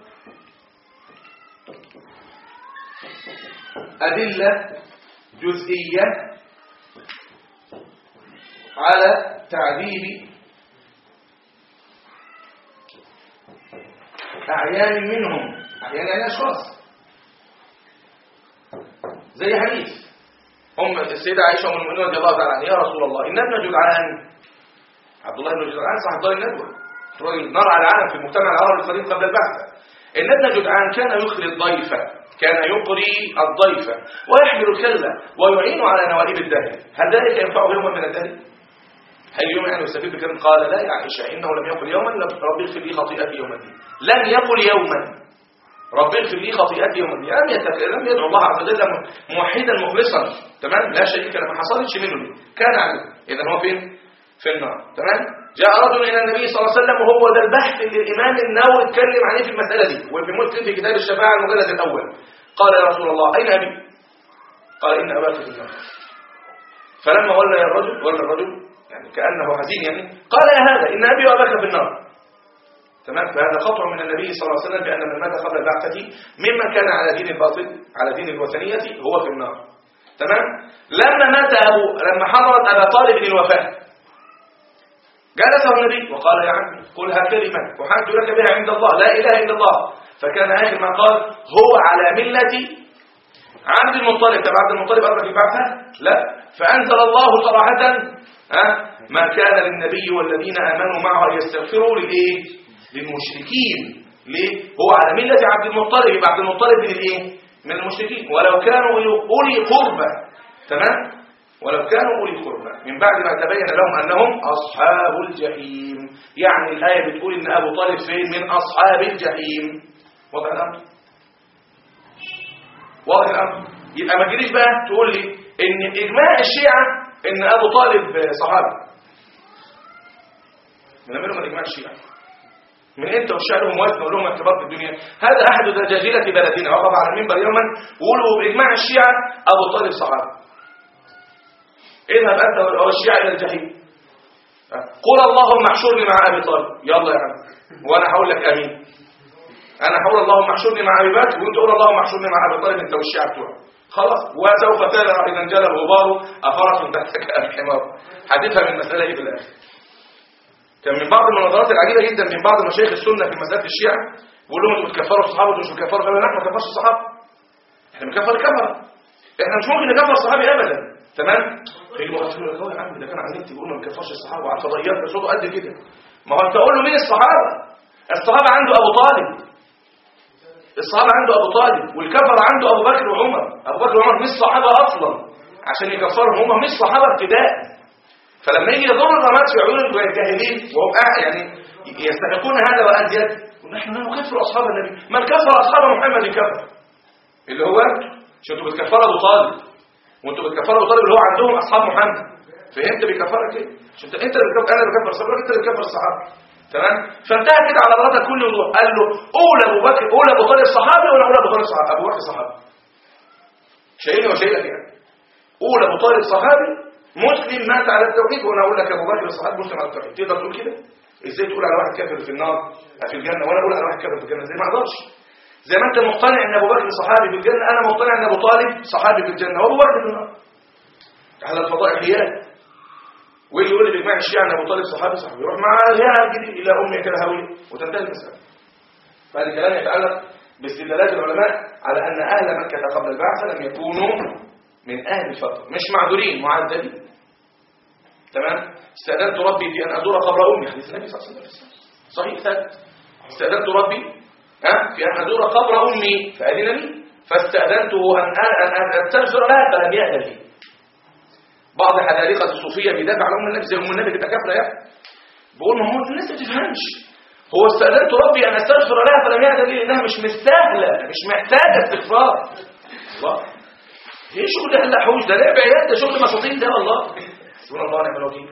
ادله جزئيه على تعذيب اعيان منهم اعيان يعني اشخاص زي حديث ام السيده عائشه ام المؤمنين رضي الله تعالى عنها يا رسول الله ان ابن جدعان عبد الله بن جدعان صاحب دار الندوة رجل نار على العالم في المجتمع العربي القديم قبل البعثة إن ابن جدعان كان يخري الضيف كان يقري الضيف ويحمل الكلة ويعين على نوائب الدهر هل ذلك ينفعه يوما من الدهر؟ هل يوم يعني يستفيد بكلمة قال لا يا عائشة إنه لم يقل يوما ربي اغفر لي خطيئتي يوم الدين لم يقل يوما ربي اغفر لي خطيئتي يوم الدين لم لم يدعو الله عز وجل موحدا مخلصا تمام لا شريك له ما حصلتش منه دي كان عليه إذا هو فين في النار تمام جاء رجل إلى النبي صلى الله عليه وسلم وهو ده البحث اللي الإمام النووي اتكلم عليه في المسألة دي وفي مسلم في كتاب الشفاعة المجلد الأول قال يا رسول الله أين أبي؟ قال إن أباك في النار فلما ولى الرجل ولى الرجل يعني كأنه حزين يعني قال يا هذا إن أبي وأباك في النار تمام فهذا قطع من النبي صلى الله عليه وسلم بأن من مات قبل البعثة ممن كان على دين الباطل على دين الوثنية هو في النار تمام لما مات أبو لما حضرت أبا طالب الوفاة جلسه النبي وقال يا عمي قلها كلمة أحد لك بها عند الله لا إله إلا الله فكان آخر ما قال هو على ملة عبد المطلب طب عبد المطلب أدرك البعثة لا فأنزل الله صراحة ها ما كان للنبي والذين آمنوا معه أن يستغفروا للإيه للمشركين ليه هو على ملة عبد المطلب يبقى عبد المطلب من الإيه من المشركين ولو كانوا أولي قربة تمام ولو كانوا أولي قربى من بعد ما تبين لهم أنهم أصحاب الجحيم يعني الآية بتقول إن أبو طالب فين من أصحاب الجحيم واضح الأمر واضح الأمر يبقى ما تجيليش بقى تقول لي إن إجماع الشيعة إن أبو طالب صحابي من منهم إجماع الشيعة من انت والشيعة لهم وزن ولهم ارتباط بالدنيا هذا احد دجاجلة بلدنا وقف على المنبر يوما وقولوا باجماع الشيعة ابو طالب صحابي اذهب انت والشيعة الى الجحيم قل اللهم احشرني مع ابي طالب يلا يا عم وانا هقول لك امين انا هقول اللهم احشرني مع ابي بكر وانت قول اللهم احشرني مع ابي طالب انت والشيعة بتوعك خلاص وسوف ترى اذا انجلى الغبار افرس تحتك الحمار هتفهم المساله ايه في الاخر كان من بعض المناظرات العجيبه جدا من بعض مشايخ السنه في مساله الشيعه بيقول لهم انتوا بتكفروا الصحابه وانتوا مش بتكفروا قالوا لا احنا ما بنكفرش الصحابه احنا بنكفر الكفره احنا مش ممكن نكفر الصحابي ابدا تمام يجي مغفل له يا عم ده كان على النت بيقول ما بنكفرش الصحابه وعلى الفضائيات ده صوته قد كده ما هو انت قول له مين الصحابه الصحابه عنده ابو طالب الصحابه عنده ابو طالب والكفر عنده ابو بكر وعمر ابو بكر وعمر مش صحابه اصلا عشان يكفرهم هم مش صحابه ابتداء فلما يجي يضر الرماد في عيون الجاهلين وهم يعني يستحقون هذا وأزيد ونحن لا نكفر أصحاب النبي من كفر أصحاب محمد كفر اللي هو مش انتوا بتكفروا أبو طالب وانتوا بتكفروا أبو طالب اللي هو عندهم أصحاب محمد فهمت بيكفرك ايه؟ مش انت انت اللي بتكفر انا اللي بكفر الصحابه انت اللي بتكفر الصحابه تمام فانتهى كده على مراتك كل وضوح قال له قول ابو بكر قول ابو طالب صحابي ولا قول ابو طالب صحابي ابو بكر صحابي شايلني وشايلك يعني قول ابو طالب صحابي مسلم مات على التوحيد وانا اقول لك ابو بكر الصحابي مسلم على التوحيد تقدر تقول كده ازاي تقول على واحد كافر في النار في الجنه وانا اقول على واحد كافر في الجنه ازاي ما اقدرش زي ما انت مقتنع ان ابو بكر صحابي في الجنه انا مقتنع ان ابو طالب صحابي في الجنه وابو بكر في النار على الفضائيات واللي يقول لي باجماع الشيعه ان ابو طالب صحابي صحابي يروح معاه يهجد الى امي كده هاوي وتنتهي المساله فهذا الكلام يتعلق باستدلالات العلماء على ان اهل مكه قبل البعثه لم يكونوا من اهل الفتره مش معذورين معذبين تمام استأذنت ربي في أن أزور قبر أمي حديث النبي صلى الله عليه وسلم صحيح ثابت استأذنت ربي ها في أن أزور قبر أمي فأذن لي فاستأذنته أن أن أن أستغفر لها فلم يأذن لي بعض حدائق الصوفية بيدافع عن أم النبي زي أم النبي كده كافرة يعني بقول ما هو الناس ما تفهمش هو استأذنت ربي أن أستغفر لها فلم يأذن لي لأنها مش مستاهلة مش محتاجة استغفار الله ايه شغل ده الحوش ده لعب عيال ده شغل مساطين ده والله سبحان الله ونعم الوكيل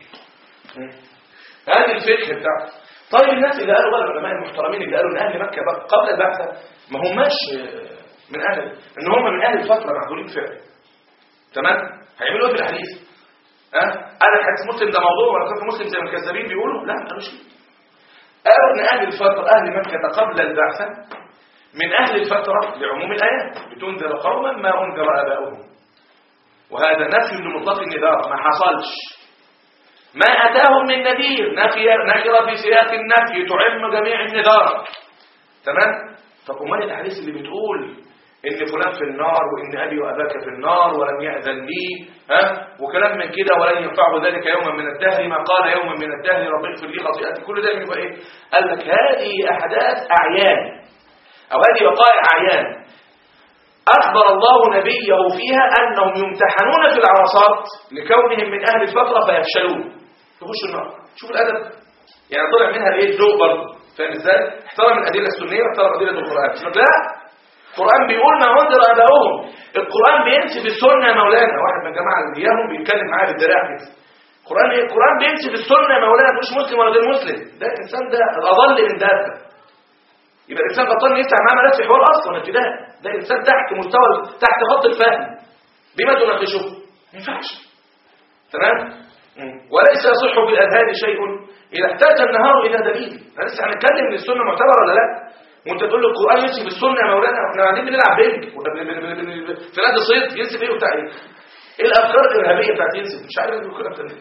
هذه الفكر بتاعته طيب الناس اللي قالوا بقى العلماء المحترمين اللي قالوا ان اهل مكه بقى قبل البعثه ما هماش من اهل ان هم من اهل الفتره معذورين فعلا تمام هيعملوا ايه في الحديث ها قال الحديث مسلم ده موضوع ولا كان مسلم زي ما الكذابين بيقولوا لا ما قالوش قالوا ان اهل الفتره اهل مكه قبل البعثه من اهل الفتره لعموم الايات بتنذر قوما ما انذر اباؤهم وهذا نفي لمطلق النذار ما حصلش ما أتاهم من نذير نفي نكرة في سياق النفي تعم جميع النذار تمام طب وما الأحاديث اللي بتقول إن فلان في النار وإن أبي وأباك في النار ولم يأذن لي ها وكلام من كده ولن ينفعه ذلك يوما من الدهر ما قال يوما من الدهر رب اغفر لي خطيئتي كل ده يبقى إيه قال لك هذه أحداث أعيان أو هذه وقائع أعيان أخبر الله نبيه فيها أنهم يمتحنون في العرصات لكونهم من أهل الفترة فيفشلون يخشوا النار شوف الأدب يعني طلع منها الايه ذوق برضه فاهم ازاي؟ احترم الأدلة السنية واحترم أدلة القرآن لا القرآن بيقول ما أنذر آباؤهم القرآن بينسف السنة يا مولانا واحد من الجماعة اللي اياهم بيتكلم معايا بالدراع كده القرآن ايه؟ القرآن بينسف السنة يا مولانا مش مسلم ولا غير مسلم ده الإنسان ده الأضل من دابة يبقى الإنسان بطل يفتح معاه ملف حوار أصلا ابتداء ده إنسان تحت مستوى تحت خط الفهم بما تناقشه ما ينفعش تمام وليس يصح بالأذهان شيء إذا احتاج النهار إلى دليل احنا لسه هنتكلم ان السنة معتبرة ولا لا وانت تقول له القرآن ينسب السنة يا مولانا احنا قاعدين بنلعب بينج في نادي صيد ينسب ايه وبتاع ايه ايه الافكار الارهابيه بتاعت ينسب مش عارف يقول كده بتاع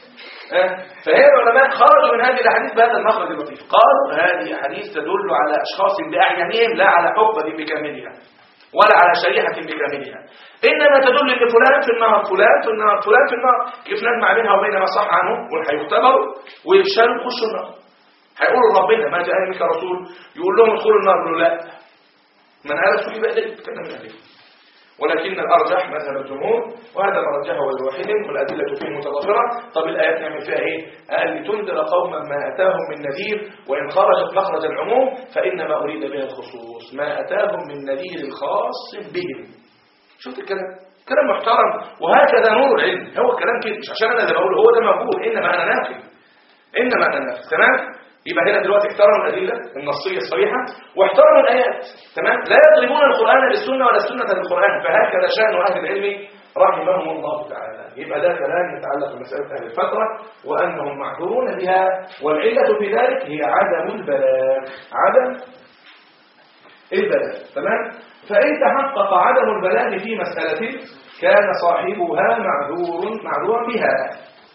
فهي العلماء خرجوا من هذه الاحاديث بهذا المخرج اللطيف قالوا هذه احاديث تدل على اشخاص باعيانهم لا على حقبه بكاملها ولا على شريحه بكاملها انما تدل ان فلان في النار فلان في النار فلان في النار كيف نجمع بينها وبين ما صح عنه وهيختبروا ويفشلوا يخشوا النار هيقولوا ربنا ما جاء منك رسول يقول لهم ادخلوا النار يقولوا لا من هذا سوء يبقى ده كلام من ولكن الأرجح مذهب الجمهور وهذا ما رجحه الواحد والأدلة فيه متضافرة طب الآيات نعمل فيها إيه؟ قال لتنذر قوما ما أتاهم من نذير وإن خرجت مخرج العموم فإنما أريد بها الخصوص ما أتاهم من نذير خاص بهم شفت الكلام كلام محترم وهكذا نور العلم هو الكلام كده مش عشان انا اللي بقول هو ده موجود انما انا ناقل انما انا ناقل تمام يبقى هنا دلوقتي احترموا الادله النصيه الصريحه واحترموا الايات تمام لا يضربون القران بالسنه ولا السنه بالقران فهكذا شان اهل العلم رحمهم الله تعالى يبقى ده كلام يتعلق بمساله اهل الفتره وانهم معذورون بها والعله في ذلك هي عدم البلاغ عدم البلاغ تمام فإن تحقق عدم البلاغ في مسألة كان صاحبها معذور معذورا بها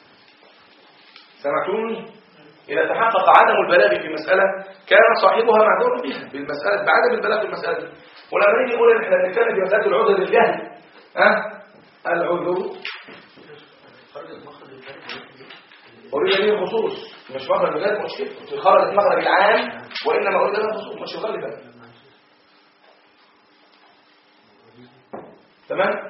سمعتوني إذا تحقق عدم البلاغ في مسألة كان صاحبها معذورا بها بالمسألة بعدم البلاغ في المسألة دي ولما نيجي نقول إن احنا بنتكلم في مسألة العذر للجهل ها العذر أريد به الخصوص مش مخرج الغالب مشكلة خرجت مخرج العام وإنما أريد به الخصوص مش الغالب تمام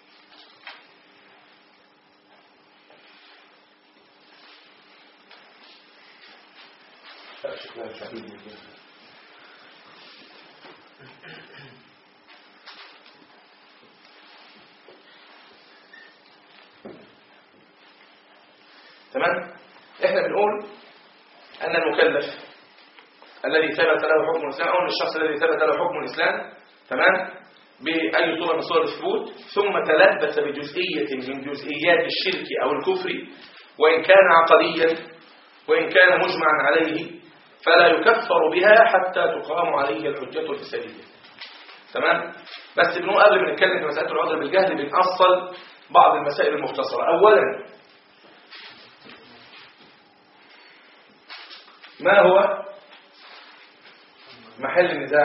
تمام احنا بنقول ان المكلف الذي ثبت له حكم الاسلام او الشخص الذي ثبت له حكم الاسلام تمام بأي صورة من صور الثبوت ثم تلبس بجزئية من جزئيات الشرك أو الكفر وإن كان عقديا وإن كان مجمعا عليه فلا يكفر بها حتى تقام عليه الحجة الفسادية تمام بس بنقول قبل ما نتكلم في مسألة العذر بالجهل بنأصل بعض المسائل المختصرة أولا ما هو محل النزاع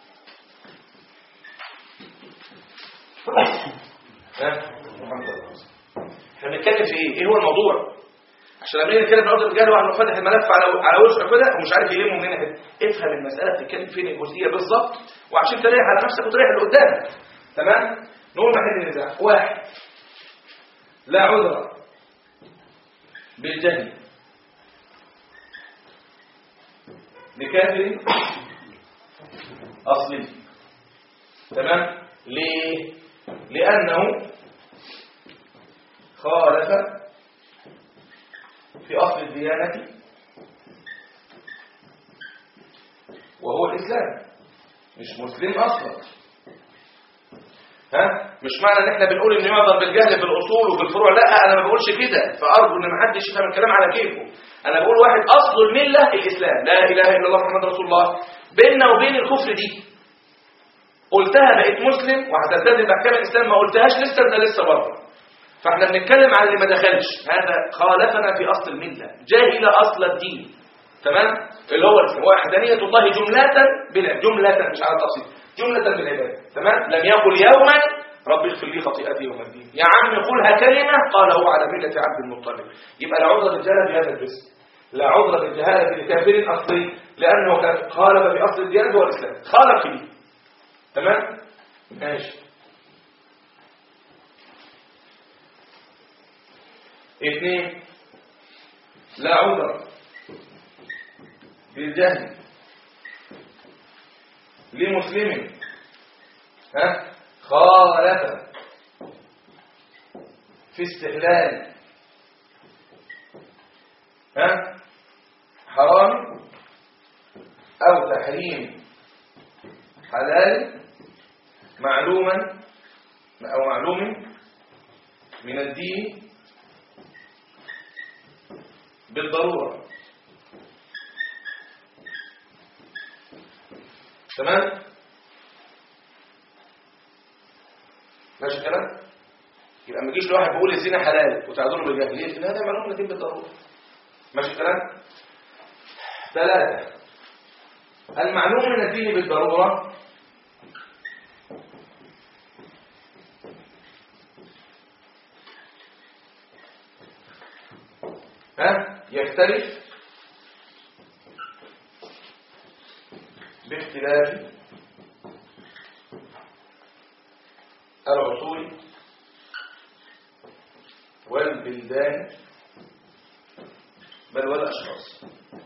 احنا بنتكلم في ايه ايه هو الموضوع عشان لما نيجي نتكلم في عقده الجهل واحد فاتح الملف على على وسع كده ومش عارف يلمه منين كده افهم المساله بتتكلم فين الجزئيه بالظبط وعشان تريح على نفسك وتريح اللي قدامك تمام نقول محل النزاع واحد لا عذر بالجهل لكافر اصلي تمام ليه لانه خالف في أصل الديانة وهو الإسلام مش مسلم أصلا ها مش معنى ان احنا بنقول ان يعذر بالجهل في الاصول وفي الفروع لا انا ما بقولش كده فارجو ان ما حدش يفهم الكلام على كيفه انا بقول واحد اصل المله الاسلام لا اله الا الله محمد رسول الله بيننا وبين الكفر دي قلتها بقيت مسلم وهتلتزم باحكام الاسلام ما قلتهاش لسه ده لسه بره فاحنا بنتكلم على اللي ما دخلش هذا خالفنا في اصل المله جاهل اصل الدين تمام اللي هو وحدانيه الله جمله بلا جمله مش على التفصيل جمله بالعباده تمام لم يقل يوما رب اغفر لي خطيئتي يوم الدين يا عم قلها كلمه قال هو على مله عبد المطلب يبقى لا عذر للجهاله في هذا الجزء لا عذر للجهاله لكافر اصلي لانه كان خالف في اصل الديانه هو الاسلام خالف فيه تمام ماشي اثنين لا عذر بالجهل لمسلم ها خالف في استحلال ها حرام او تحريم حلال معلوما او معلوم من الدين بالضرورة تمام ماشي الكلام يبقى ما يجيش لواحد بيقول الزنا حلال وتعذره بالجاهليه ان هذا معلوم من الدين بالضروره ماشي الكلام ثلاثة المعلوم من الدين بالضرورة ها يختلف باختلاف العصور والبلدان بل والأشخاص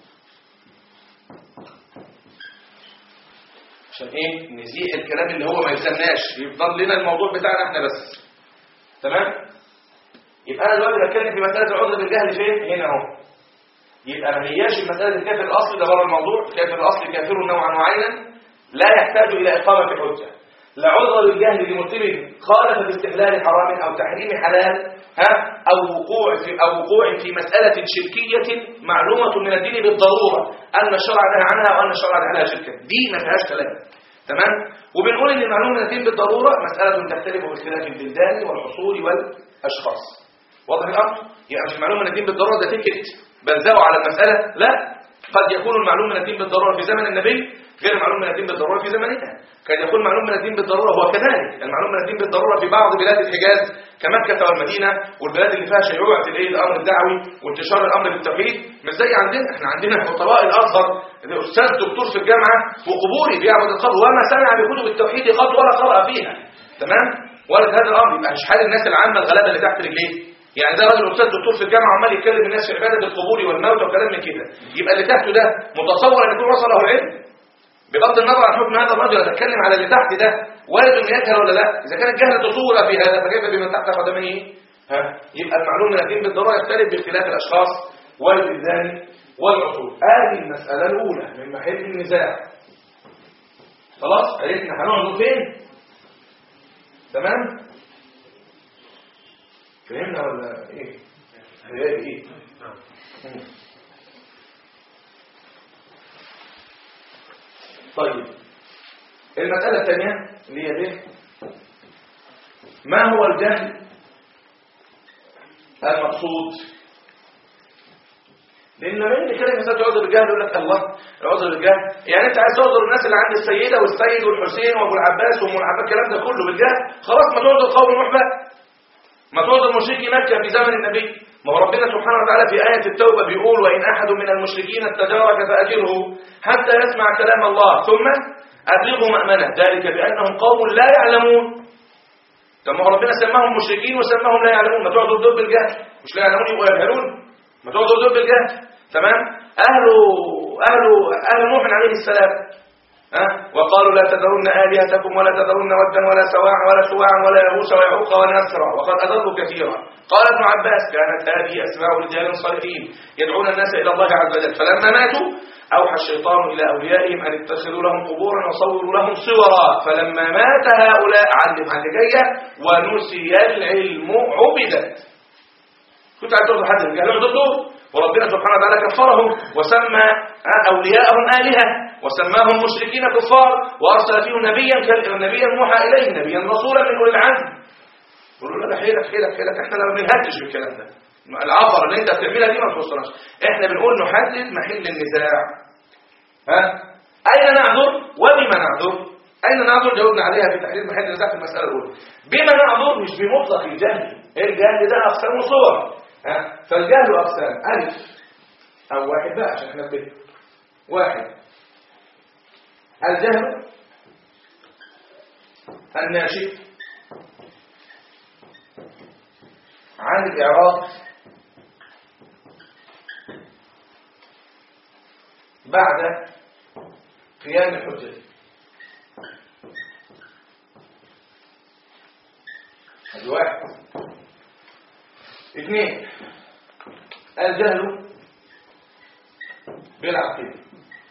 عشان ايه نزيح الكلام اللي هو ما يلزمناش يفضل لنا الموضوع بتاعنا احنا بس تمام يبقى انا دلوقتي بتكلم في مساله العذر بالجهل فين هنا اهو يبقى ما هياش المساله الكافر الاصلي ده بره الموضوع الكافر الاصلي كافر نوعا وعينا لا يحتاج الى اقامه حجه لا عذر للجهل لمرتب خالف باستحلال حرام او تحريم حلال ها او وقوع في او وقوع في مساله شركيه معلومه من الدين بالضروره ان الشرع نهى عنها وان الشرع نهى عنها شركا دي ما فيهاش كلام تمام وبنقول ان المعلومه من الدين بالضروره مساله تختلف باختلاف البلدان والعصور والاشخاص واضح الامر يعني مش المعلومه من الدين بالضروره ده تكت بنزعوا على المساله لا قد يكون المعلوم من الدين بالضروره في زمن النبي غير معلوم من الدين بالضروره في زمنها كان يكون معلوم من الدين بالضروره هو كذلك المعلوم من الدين بالضروره في بعض بلاد الحجاز كمكه والمدينه والبلاد اللي فيها شيوعه الايه الامر الدعوي وانتشار الامر بالتوحيد مش زي عندنا احنا عندنا خطباء الازهر استاذ دكتور في الجامعه وقبوري بيعبد القبر وما سمع بكتب التوحيد قط ولا قرأ فيها تمام ولد هذا الامر يبقى مش حال الناس العامه الغلابه اللي تحت رجليه يعني ده راجل استاذ دكتور في الجامعه عمال يتكلم الناس في عباده القبور والموت وكلام من كده يبقى اللي تحته ده متصور ان يكون وصل له العلم بغض النظر عن حكم هذا الرجل اتكلم على اللي تحت ده وارد انه يجهل ولا لا اذا كان الجهل تصور في هذا فكيف بمن تحت قدميه ها يبقى المعلوم من الدين بالضروره يختلف باختلاف الاشخاص والبلدان والعصور هذه المساله الاولى من محل النزاع خلاص عرفنا هنقعد فين تمام فهمنا ولا ايه هي ايه طيب المسألة الثانية اللي هي دي ما هو الجهل المقصود لان لما يجي كلمه مثلا تعذر بالجهل يقول لك الله العذر بالجهل يعني انت عايز تعذر الناس اللي عند السيده والسيد والحسين وابو العباس وام العباس الكلام ده كله بالجهل خلاص ما تعذر قوم نوح بقى ما تعذر مشركي مكه في زمن النبي ما هو ربنا سبحانه وتعالى في آية التوبة بيقول وإن أحد من المشركين استجارك فأجره حتى يسمع كلام الله ثم أبلغه مأمنة ذلك بأنهم قوم لا يعلمون طب ما هو ربنا سماهم مشركين وسماهم لا يعلمون ما تقعدوا دول بالجهل مش لا يعلمون يبقوا يجهلون ما تقعدوا دول بالجهل تمام أهل أهل أهل نوح عليه السلام ها وقالوا لا تذرن آلهتكم ولا تذرن ودا ولا سواع ولا سواع ولا يغوث ويعوق ونسرا وقد أضلوا كثيرا قال ابن عباس كانت هذه أسماء رجال صالحين يدعون الناس إلى الله عز وجل فلما ماتوا أوحى الشيطان إلى أوليائهم أن اتخذوا لهم قبورا وصوروا لهم صورا فلما مات هؤلاء علم عن جاية ونسي العلم عبدت كنت عايز تقول حد من جهلهم ضده وربنا سبحانه وتعالى كفرهم وسمى أولياءهم آلهة وسماهم مشركين كفار وأرسل فيهم نبيا نبيا موحى إليه نبيا رسولا من أولي العزم يقولوا لا حيلك حيلك حيلك احنا ما بنهدش بالكلام ده العبر اللي انت بتعملها دي ما توصلناش احنا بنقول نحدد محل النزاع ها اين نعذر وبما نعذر اين نعذر جاوبنا عليها في تحديد محل النزاع في المساله الاولى بما نعذر مش بمطلق الجهل الجهل ده اقسام وصور ها فالجهل اقسام الف او واحد بقى عشان احنا بيه واحد الجهل الناشئ عن الإعراض بعد قيام الحجة هذه واحد اثنين الجهل بالعقيدة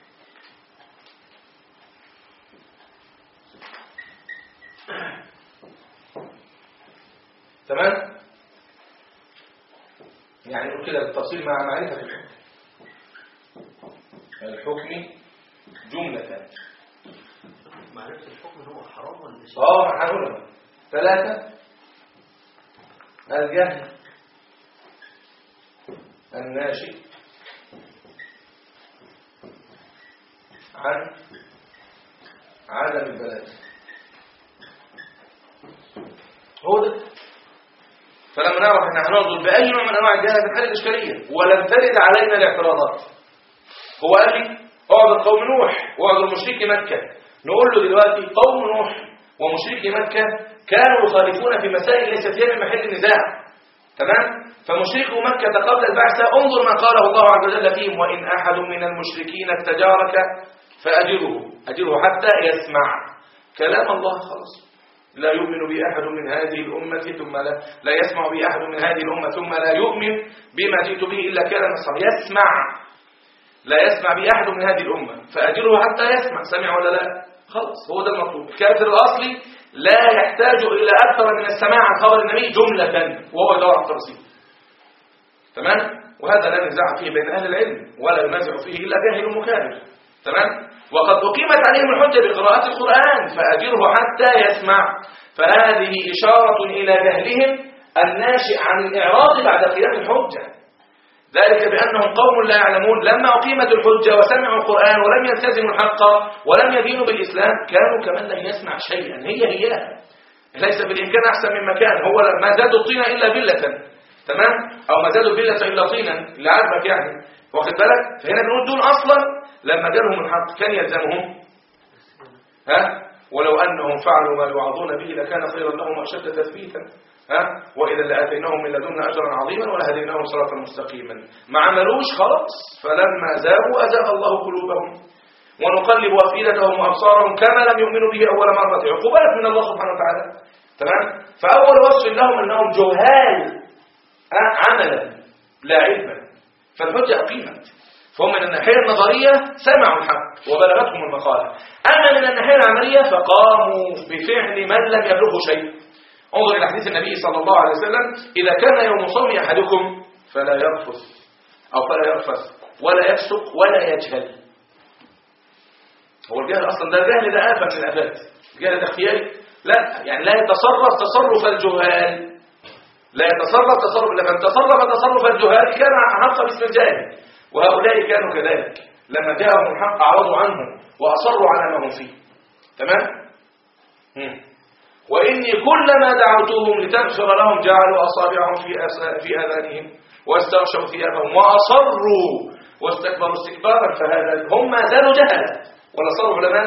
تمام يعني نقول كده بالتفصيل مع معرفة الحكم الحكم جملة معرفة الحكم هو حرام ولا شيء؟ اه هنقولها ثلاثة الجهل الناشئ عن عدم البلاغ هو ده فلما نعرف ان هنعرض باي نوع من انواع الجهل هنحل الاشكاليه ولن ترد علينا الاعتراضات هو قال لي اعذر قوم نوح واعذر مشركي مكه نقول له دلوقتي قوم نوح ومشركي مكة كانوا يخالفون في مسائل ليست هي من محل النزاع تمام فمشركو مكة قبل البعثة انظر ما قاله الله عز وجل فيهم وإن أحد من المشركين استجارك فأجره أجره حتى يسمع كلام الله خلاص لا يؤمن بي أحد من هذه الأمة ثم لا, لا يسمع بي أحد من هذه الأمة ثم لا يؤمن بما جئت به إلا كان نصر يسمع لا يسمع بي أحد من هذه الأمة فأجره حتى يسمع سمع ولا لا خلاص هو ده المطلوب الكافر الأصلي لا يحتاج إلى أكثر من السماع عن خبر النبي جملة وهو يدور على الترسيل تمام وهذا لا نزاع فيه بين أهل العلم ولا ينازع فيه إلا جاهل مكابر تمام وقد أقيمت عليهم الحجة بقراءة القرآن فأجره حتى يسمع فهذه إشارة إلى جهلهم الناشئ عن الإعراض بعد قيام الحجة ذلك بأنهم قوم لا يعلمون لما أقيمت الحجة وسمعوا القرآن ولم يلتزموا الحق ولم يدينوا بالإسلام كانوا كمن لم يسمع شيئا هي هي ليس بالإمكان أحسن من مكان هو ما زادوا الطين إلا بلة تمام أو ما زادوا البلة إلا طينا اللي عارفك يعني واخد بالك فهنا بنقول دول أصلا لما جالهم الحق كان يلزمهم ها ولو أنهم فعلوا ما يوعظون به لكان خيرا لهم أشد تثبيتا ها وإذا لآتيناهم من لدنا أجرا عظيما ولهديناهم صراطا مستقيما ما عملوش خلاص فلما زاغوا أزاغ الله قلوبهم ونقلب أفئدتهم وأبصارهم كما لم يؤمنوا به أول مرة عقوبات من الله سبحانه وتعالى تمام فأول وصف لهم أنهم جهال عملا لا علما فالحجة أقيمت فهم من الناحية النظرية سمعوا الحق وبلغتهم المقالة أما من الناحية العملية فقاموا بفعل من لم يبلغه شيء انظر إلى حديث النبي صلى الله عليه وسلم إذا كان يوم صوم أحدكم فلا يرفث أو فلا يرفث ولا يفسق ولا يجهل هو الجهل أصلا ده الجهل ده آفة من الآفات الجهل ده اختياري لا يعني لا يتصرف تصرف الجهال لا يتصرف تصرف لمن تصرف تصرف الجهال كان حق باسم الجاهل وهؤلاء كانوا كذلك لما جاءهم الحق أعرضوا عنه وأصروا على ما هم فيه تمام؟ مم. وإني كلما دعوتهم لتغفر لهم جعلوا أصابعهم في في آذانهم واستغشوا ثيابهم وأصروا واستكبروا استكبارا فهذا هم ما زالوا جهلا ولا صاروا علماء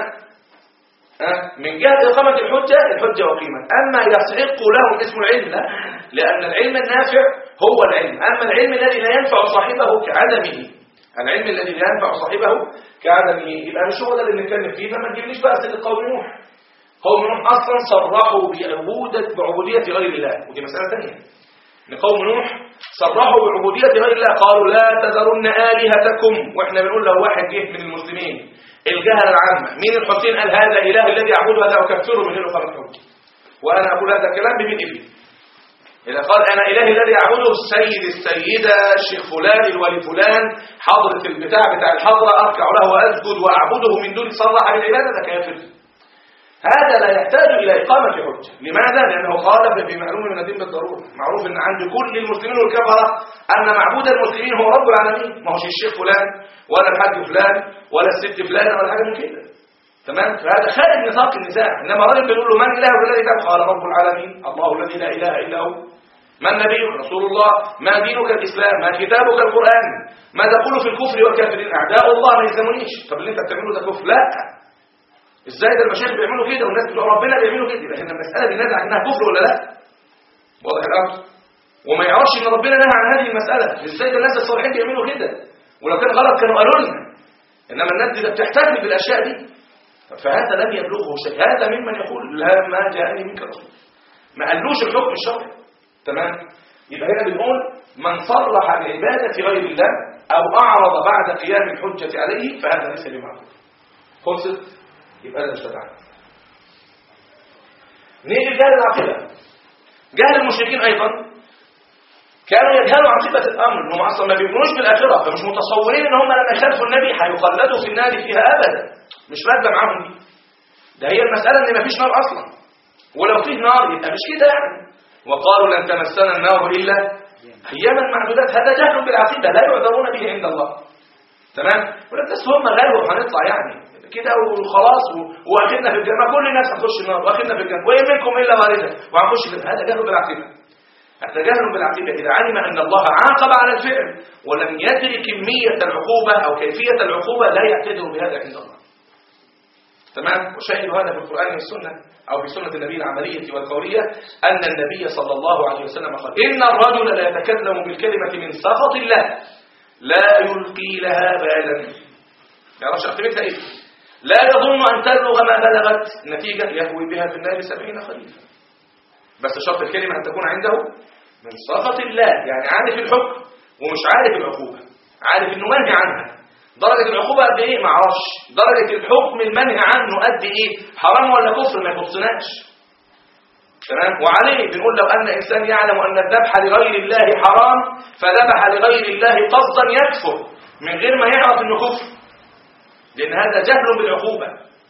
أه؟ من جهة إقامة الحجة الحجة وقيمة أما يستحق لهم اسم العلم لا لأن العلم النافع هو العلم أما العلم الذي لا ينفع صاحبه كعدمه العلم الذي لا ينفع صاحبه كعدمه يبقى مش هو ده اللي بنتكلم فيه فما تجيبليش بقى سيد قوم نوح قوم نوح أصلا صرحوا بعبودة بعبودية غير الله ودي مسألة ثانية ان قوم نوح صرحوا بعبودية غير الله قالوا لا تذرن آلهتكم وإحنا بنقول لو واحد جه من المسلمين الجهل العامة مين الحسين قال هذا إله الذي أعبده هذا أكفره من غير فرق وأنا أقول هذا الكلام بمن إبلي إذا قال أنا إلهي الذي أعبده السيد السيدة الشيخ فلان الولي فلان حضرة البتاع بتاع الحضرة أركع له وأسجد وأعبده من دون صرح بالعبادة ده كافر هذا لا يحتاج إلى إقامة حجة لماذا؟ لأنه خالف بمعلوم من الدين بالضرورة معروف أن عند كل المسلمين والكفرة أن معبود المسلمين هو رب العالمين ما هوش الشيخ فلان ولا الحاج فلان ولا الست فلان ولا حاجة من كده تمام فهذا خارج نطاق النزاع انما الراجل بيقول له من اله الذي تعبد قال رب العالمين الله الذي لا اله الا هو من نبيك رسول الله ما دينك الاسلام ما كتابك القران ما تقول في الكفر والكافرين اعداء الله ما يلزمونيش طب اللي انت بتعمله ده كفر لا ازاي ده المشايخ بيعملوا كده والناس بتوع ربنا بيعملوا كده لكن المساله بنزع انها كفر ولا لا واضح الامر وما يعرفش ان ربنا نهى عن هذه المساله ازاي ده الناس الصالحين بيعملوا كده ولو كان غلط كانوا قالوا لنا انما الناس دي بتحتفل بالاشياء دي فهذا لم يبلغه شيء هذا ممن يقول لا ما جاءني منك رسول ما قالوش الحكم الشرعي تمام يبقى هنا بنقول من صرح بعباده غير الله او اعرض بعد قيام الحجه عليه فهذا ليس بمعروف خلصت يبقى ده مش تبعنا نيجي لجهل العقيده جهل المشركين ايضا كانوا يجهلوا عقيده الامر انهم اصلا ما بيؤمنوش بالاخره فمش متصورين ان هم لما يخالفوا النبي هيخلدوا في النار فيها ابدا مش راكبه معاهم دي ده هي المساله ان مفيش نار اصلا ولو فيه نار يبقى مش كده يعني وقالوا لن تمسنا النار الا اياما معدودات هذا جهل بالعقيده لا يعذرون به عند الله تمام ولا بس هم غالوا هنطلع يعني كده وخلاص واخدنا في الجنه كل الناس هتخش النار واخدنا في الجنه وان منكم الا وارده وهنخش هذا جهل بالعقيده هذا جهل بالعقيده اذا علم ان الله عاقب على الفعل ولم يدري كميه العقوبه او كيفيه العقوبه لا يعتذر بهذا عند الله تمام وشاهد هذا في القرآن والسنة أو في سنة النبي العملية والقولية أن النبي صلى الله عليه وسلم قال إن الرجل لا يتكلم بالكلمة من سخط الله لا يلقي لها بالا يعرفش أختمتها إيه لا يظن أن تبلغ ما بلغت نتيجة يهوي بها في النار سبعين خليفة بس شرط الكلمة أن تكون عنده من سخط الله يعني عارف الحكم ومش عارف العقوبة عارف انه منهي عنها درجة العقوبة قد ايه معرفش درجة الحكم المنهي عنه قد ايه حرام ولا كفر ما يخصناش تمام وعليه بنقول لو ان انسان يعلم ان الذبح لغير الله حرام فذبح لغير الله قصدا يكفر من غير ما يعرف انه كفر لان هذا جهل بالعقوبة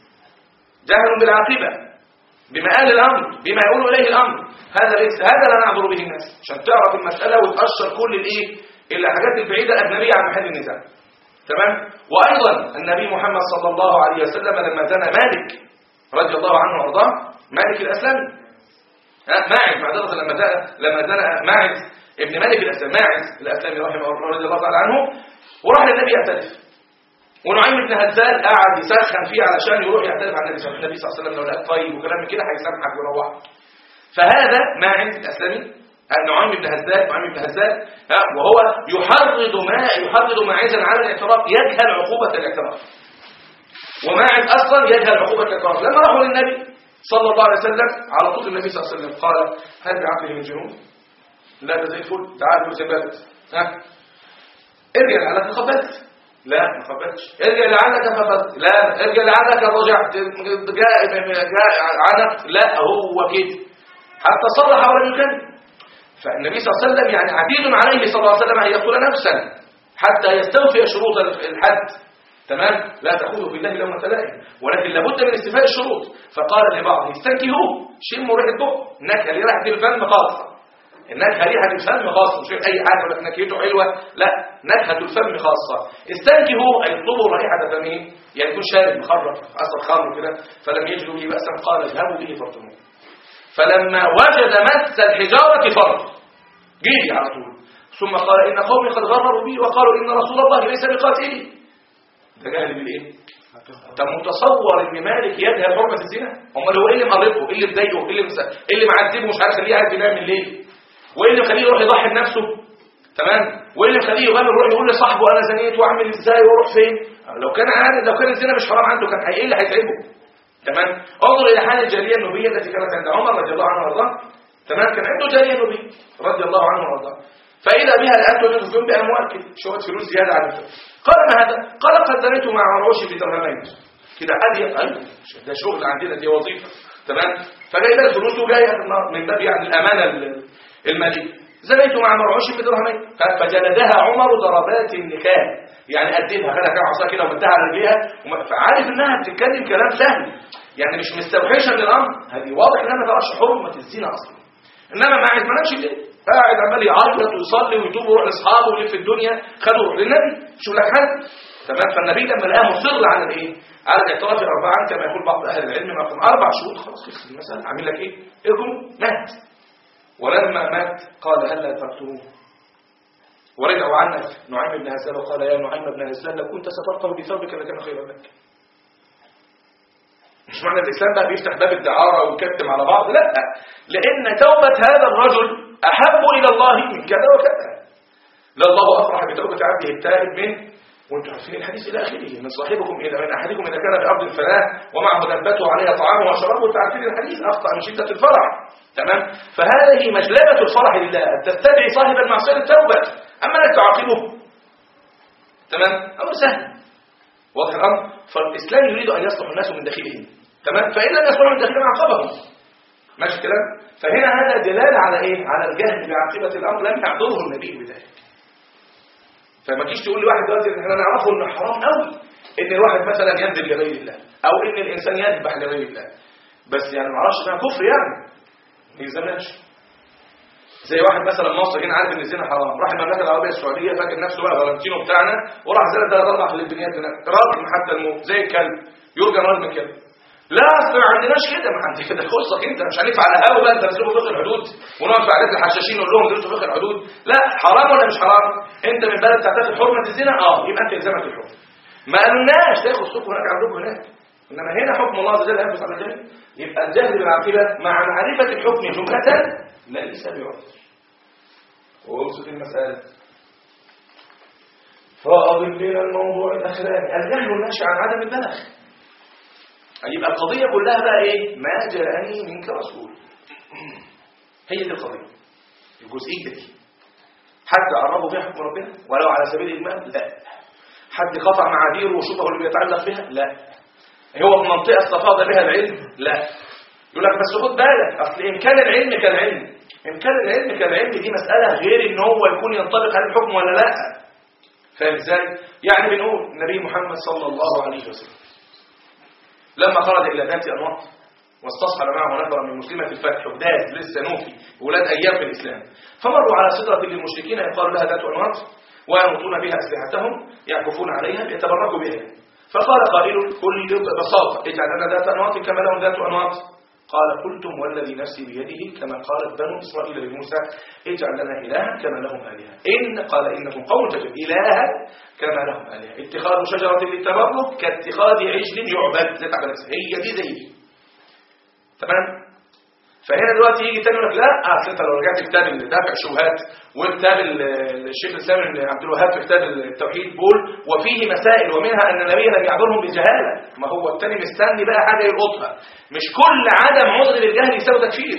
جهل بالعاقبة بمآل الامر بما يقول اليه الامر هذا ليس هذا لا نعذر به الناس عشان تعرف المسألة وتقشر كل الايه الحاجات البعيدة الاجنبية عن محل النزاع تمام وايضا النبي محمد صلى الله عليه وسلم لما زنى مالك رضي الله عنه وارضاه مالك الاسلمي ها ماعز معذره لما زنى لما زنى ماعز ابن مالك الاسلمي ماعز الاسلمي رحمه الله رضي الله تعالى عنه وراح للنبي يعترف ونعيم بن هزال قعد يسخن فيه علشان يروح يعترف على النبي صلى الله عليه وسلم لو لقى طيب وكلام من كده هيسامحك ويروح فهذا ماعز الاسلمي النعيم بن هزال نعيم بن هزال وهو يحرض ما يحرض ماعزا على الاعتراف يجهل عقوبة الاعتراف وماعز أصلا يجهل عقوبة الاعتراف لما راحوا للنبي صلى الله عليه وسلم على طول النبي صلى الله عليه وسلم قال هل بعقله من جنون لا ده زي الفل تعال زي بلد ها ارجع لعلك خبلت لا ما خبلتش ارجع لعلك خبلت لا ارجع لعلك رجعت جاء جاء عنك لا هو كده حتى صلح ولم يكلم فالنبي صلى الله عليه وسلم يعني عديد عليه صلى الله عليه وسلم أن يقتل نفسا حتى يستوفي شروط الحد تمام لا تأخذوا بالله لومة لائم ولكن لابد من استيفاء الشروط فقال لبعضهم استنكهوه شموا ريحة بق نكهة لريحة الفم خاصة النكهة ريحة الفم خاصة مش أي حاجة ولا نكهته حلوة لا نكهة الفم خاصة استنكهوا أي اطلبوا رائحة فمه يعني يكون شارب مخرف عصر خمر كده فلم يجدوا به بأسا قال اذهبوا به فارتموه فلما وجد مس الحجارة فرض جري على طول ثم قال إن قومي قد غرروا بي وقالوا إن رسول الله ليس بقاتلي ده جهل بالايه انت متصور ان مالك يجهل حرمه الزنا امال هو ايه اللي مقربه ايه اللي مضايقه ايه اللي مس... ايه اللي معذبه مش عارف يخليه قاعد بينام الليل وايه اللي مخليه يروح يضحي بنفسه تمام وايه اللي مخليه يغامر يروح يقول لصاحبه انا زنيت واعمل ازاي واروح فين لو كان عارف لو كان الزنا مش حرام عنده كان ايه اللي هيتعبه تمام انظر الى حال الجاريه النوبيه التي كانت عند عمر رضي الله عنه وارضاه تمام كان عنده جاريه نوبيه رضي الله عنه وارضاه فاذا بها الان تجد الزوم باموال كده شويه فلوس زياده على الفلوس قال ما هذا قال قد زنيت مع عروشي بدرهمين كده قال يا ايوه ده شغل عندنا دي وظيفه تمام فجايبه الفلوس وجايه من باب يعني الامانه الماليه زنيت مع مرعوش بدرهمين فجلدها عمر ضربات النكاح يعني قدمها خدها كام عصا كده ومدها على رجليها فعارف انها بتتكلم كلام سهل يعني مش مستوحشه من الامر هذه واضح انها ما تعرفش حرمه الزنا اصلا انما ما ما نامش ليه قاعد عمال يعيط ويصلي ويتوب ويروح لاصحابه ويلف الدنيا خدوا للنبي شوف لك حل تمام فالنبي لما لقاه مصر على الايه على الاعتراف اربعا كما يقول بعض اهل العلم ما يقول اربع شهور خلاص خلص المساله عامل لك ايه ارجم مات ولما مات قال هلا تقتلوه ورجعوا عنك نعيم بن هزال وقال يا نعيم بن هزال لو كنت سترته بثوبك لكان خيرا لك مش معنى الإسلام بقى بيفتح باب الدعارة ويكتم على بعض لا لأن توبة هذا الرجل أحب إلى الله من كذا وكذا لا الله أفرح بتوبة عبده التائب منه وانتم عارفين الحديث إلى آخره من صاحبكم إذا من أحدكم إذا كان في أرض الفلاح ومعه دبته عليها طعامه وشرابه انتم عارفين الحديث أخطأ من شدة الفرح تمام فهذه مجلبة الفرح لله أن تستدعي صاحب المعصية التوبة أما أنك تعاقبه تمام أمر سهل واضح الأمر فالإسلام يريد أن يصلح الناس من داخلهم تمام فإن لم يصلحوا من داخلهم عاقبهم ماشي الكلام فهنا هذا دلالة على إيه على الجهل بعاقبة الأمر لم يعذره النبي بذلك فما تجيش تقول لواحد دلوقتي احنا نعرفه انه حرام قوي ان الواحد مثلا ينذر لغير الله او ان الانسان يذبح لغير الله بس يعني ما اعرفش انها كفر يعني ما يلزمناش زي واحد مثلا مصري هنا عارف ان الزنا حرام راح المملكه العربيه السعوديه فاكر نفسه بقى فالنتينو بتاعنا وراح زنا ثلاث اربع فلبينيات هناك راجل حتى الموت زي الكلب يرجى رجل الكلب لا اصل ما عندناش كده ما عندك كده خصك انت مش هندفع على هوا بقى انت تسلكوا فقه الحدود ونقعد في عادات الحشاشين نقول لهم درسوا فقه الحدود لا حرام ولا مش حرام انت من بلد تعتقد حرمه الزنا اه يبقى انت يلزمك الحكم ما قالولناش تاخد سوق هناك عندكم هناك إنما هنا حكم الله عز وجل ينفذ على الجهل يبقى الجهل بالعاقبة مع معرفة الحكم جملة ليس بعذر ووصف المسألة فاضل لنا الموضوع الأخراني الجهل الناشئ عن عدم البلاغ يبقى القضية كلها بقى إيه ما جاءني منك رسول هي دي القضية الجزئية دي حد قربوا بها حكم ربنا ولو على سبيل الإجمال لا حد قطع معاذيره وشبهه اللي بيتعلق بها لا هو في منطقة استفاض بها العلم لا يقول لك بس خد بالك أصل إن كان العلم كالعلم إن كان العلم كالعلم دي مسألة غير إن هو يكون ينطبق عليه الحكم ولا لا فاهم ازاي؟ يعني بنقول النبي محمد صلى الله عليه وسلم لما خرج إلى ذات أنواط واستصحب معه نفر من مسلمة الفتح وداد لسه نوفي ولاد أيام في الإسلام فمروا على صدرة للمشركين يقال لها ذات أنواط ويمطون بها أسلحتهم يعكفون عليها يتبركوا بها فقال قائل كل ببساطة اجعل لنا ذات أنواط كما لهم ذات أنواط قال قلتم والذي نفسي بيده كما قالت بنو إسرائيل لموسى اجعل لنا إلها كما لهم آلهة إن قال إنكم قوم تجد إلها كما لهم آلهة اتخاذ شجرة للتبرك كاتخاذ عجل يعبد زي تعبد هي دي زي دي تمام فهنا دلوقتي يجي تاني يقول لك لا اصل انت لو رجعت كتاب دافع الشبهات وكتاب ال- الشيخ الاسلام بن عبد الوهاب في كتاب التوحيد بول وفيه مسائل ومنها ان النبي لم يعذرهم بالجهاله ما هو التاني مستني بقى حاجه يلقطها مش كل عدم عذر بالجهل يساوي تكفير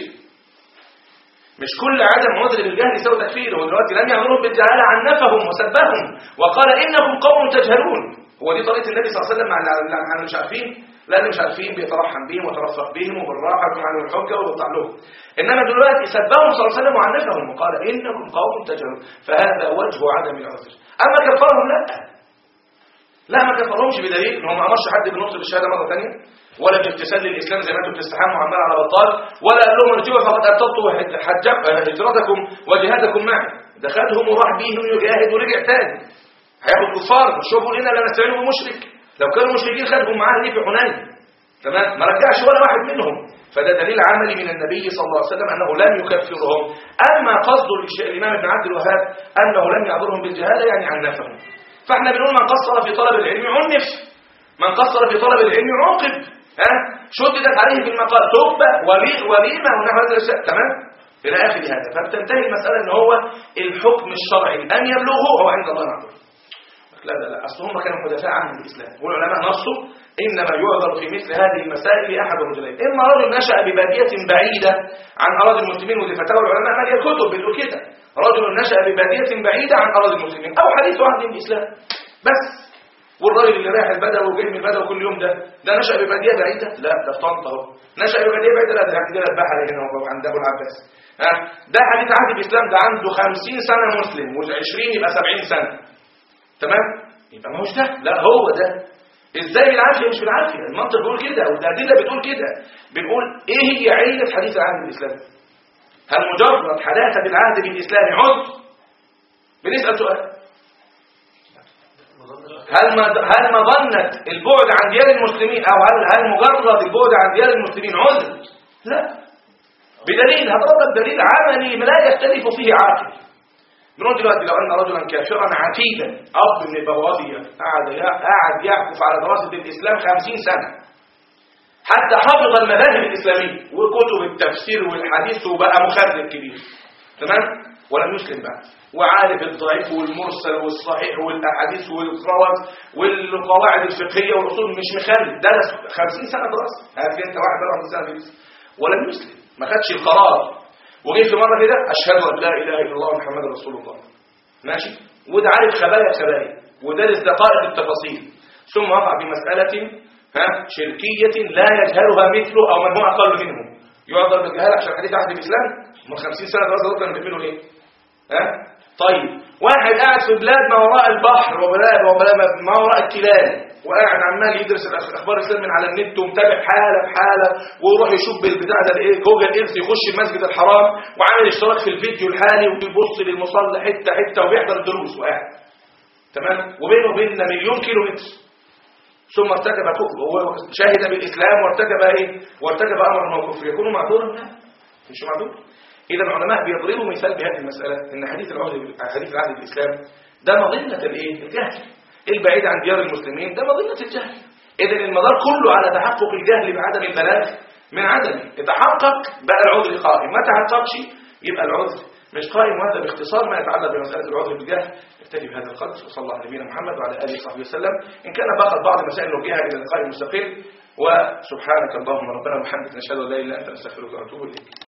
مش كل عدم عذر بالجهل يساوي تكفير هو دلوقتي لم يعذرهم بالجهاله عنفهم وسبهم وقال انكم قوم تجهلون هو دي طريقه النبي صلى الله عليه وسلم مع مع- مع مش عارفين لان مش عارفين بيترحم بيهم وترفق بيهم وبالراحه ويكون عنهم الحجه ويقطع لهم انما دلوقتي سبهم صلى الله عليه وسلم وعنفهم وقال انكم قوم تجهلون فهذا وجه عدم العذر اما كفرهم لا لا ما كفرهمش بدليل ان هو ما امرش حد بالنطق بالشهاده مره ثانيه ولا باغتسال للاسلام زي ما انتم بتستحموا عمال على بطال ولا قال لهم ارجعوا فقد ابطلتوا حجب هجرتكم وجهادكم معي ده خدهم وراح بيهم يجاهد ورجع تاني هياخد كفار شوفوا لنا لا نستعين بمشرك لو كانوا مشركين خدهم معاه ليه في حنين تمام ما رجعش ولا واحد منهم فده دليل عملي من النبي صلى الله عليه وسلم انه لم يكفرهم اما قصد الامام ابن عبد الوهاب انه لم يعذرهم بالجهاله يعني عنفهم فاحنا بنقول من قصر في طلب العلم عنف من قصر في طلب العلم عوقب ها شددت عليه في المقال توبه ولي- وليمه ونحو هذا الشيء تمام الى اخر هذا فبتنتهي المساله ان هو الحكم الشرعي ان يبلغه هو عند الله معذور لا لا لا اصل هم كانوا حدثاء عن الاسلام والعلماء نصوا انما يعذر في مثل هذه المسائل احد الرجلين اما رجل نشا بباديه بعيده عن اراضي المسلمين ودي فتاوى العلماء ما هي الكتب بتقول كده رجل نشا بباديه بعيده عن اراضي المسلمين او حديث عهد بالاسلام بس والراجل اللي رايح البدوي وجاي من البدوي كل يوم ده ده نشا بباديه بعيده لا ده في طنطا اهو نشا بباديه بعيده لا ده عندنا البحر هنا وعند ابو العباس ها ده حديث عهد بالاسلام ده عنده 50 سنه مسلم وال20 يبقى 70 سنه تمام يبقى ما هوش ده لا هو ده ازاي بالعافيه مش بالعافيه المنطق بيقول كده والادله بتقول كده بنقول ايه هي عله حديث العهد بالاسلام هل مجرد حداثه العهد بالاسلام عذر بنسال سؤال هل هل مظنه البعد عن ديار المسلمين او هل هل مجرد البعد عن ديار المسلمين عذر لا بدليل هضرب دليل عملي لا يختلف فيه عاقل بنقول دلوقتي لو ان رجلا كافرا عتيدا اب من البواديه قعد قعد يعكف على دراسه الاسلام 50 سنه حتى حفظ المذاهب الاسلاميه وكتب التفسير والحديث وبقى مخرج كبير تمام ولم يسلم بعد وعارف الضعيف والمرسل والصحيح والاحاديث والقواعد والقواعد الفقهيه والاصول مش مخرج درس 50 سنه دراسه هات لي انت واحد بقى 50 سنه بيدرس ولم يسلم ما خدش القرار وجه في مره كده اشهد ان لا اله الا الله محمد رسول الله ماشي وده عارف خبايا خبايا ودارس دقائق التفاصيل ثم وقع بمساله ها شركيه لا يجهلها مثله او من هو اقل منه يعذر بالجهاله عشان حديث عهد الاسلام من 50 سنه دراسه دول كانوا بيعملوا ايه ها طيب واحد قاعد في بلاد ما وراء البحر وبلاد وبلاد ما وراء التلال وقاعد عمال يدرس الاخبار الاسلام من على النت ومتابع حاله بحاله ويروح يشوف بالبتاع ده الايه جوجل ايرث يخش المسجد الحرام وعامل اشتراك في الفيديو الحالي وبيبص للمصلى حته حته وبيحضر الدروس وقاعد تمام وبينه وبيننا مليون كيلو متر ثم ارتكب كفر هو شاهد بالاسلام وارتكب ايه وارتكب امرا هو كفر يكون معذورا لا مش معذور اذا العلماء بيضربوا مثال بهذه المساله ان حديث العهد حديث العهد بالاسلام ده مظنه الايه الجهل البعيد عن ديار المسلمين ده مظنه الجهل إذا المدار كله على تحقق الجهل بعدم البلاغ من عدمه يتحقق بقى العذر قائم ما تحققش يبقى العذر مش قائم وهذا باختصار ما يتعلق بمسألة العذر بالجهل نكتفي بهذا القدر وصلى الله على نبينا محمد وعلى آله وصحبه وسلم إن كان بقى بعض المسائل نوجهها إلى اللقاء المستقل وسبحانك اللهم ربنا وبحمدك نشهد أن لا إله إلا أنت نستغفرك ونتوب إليك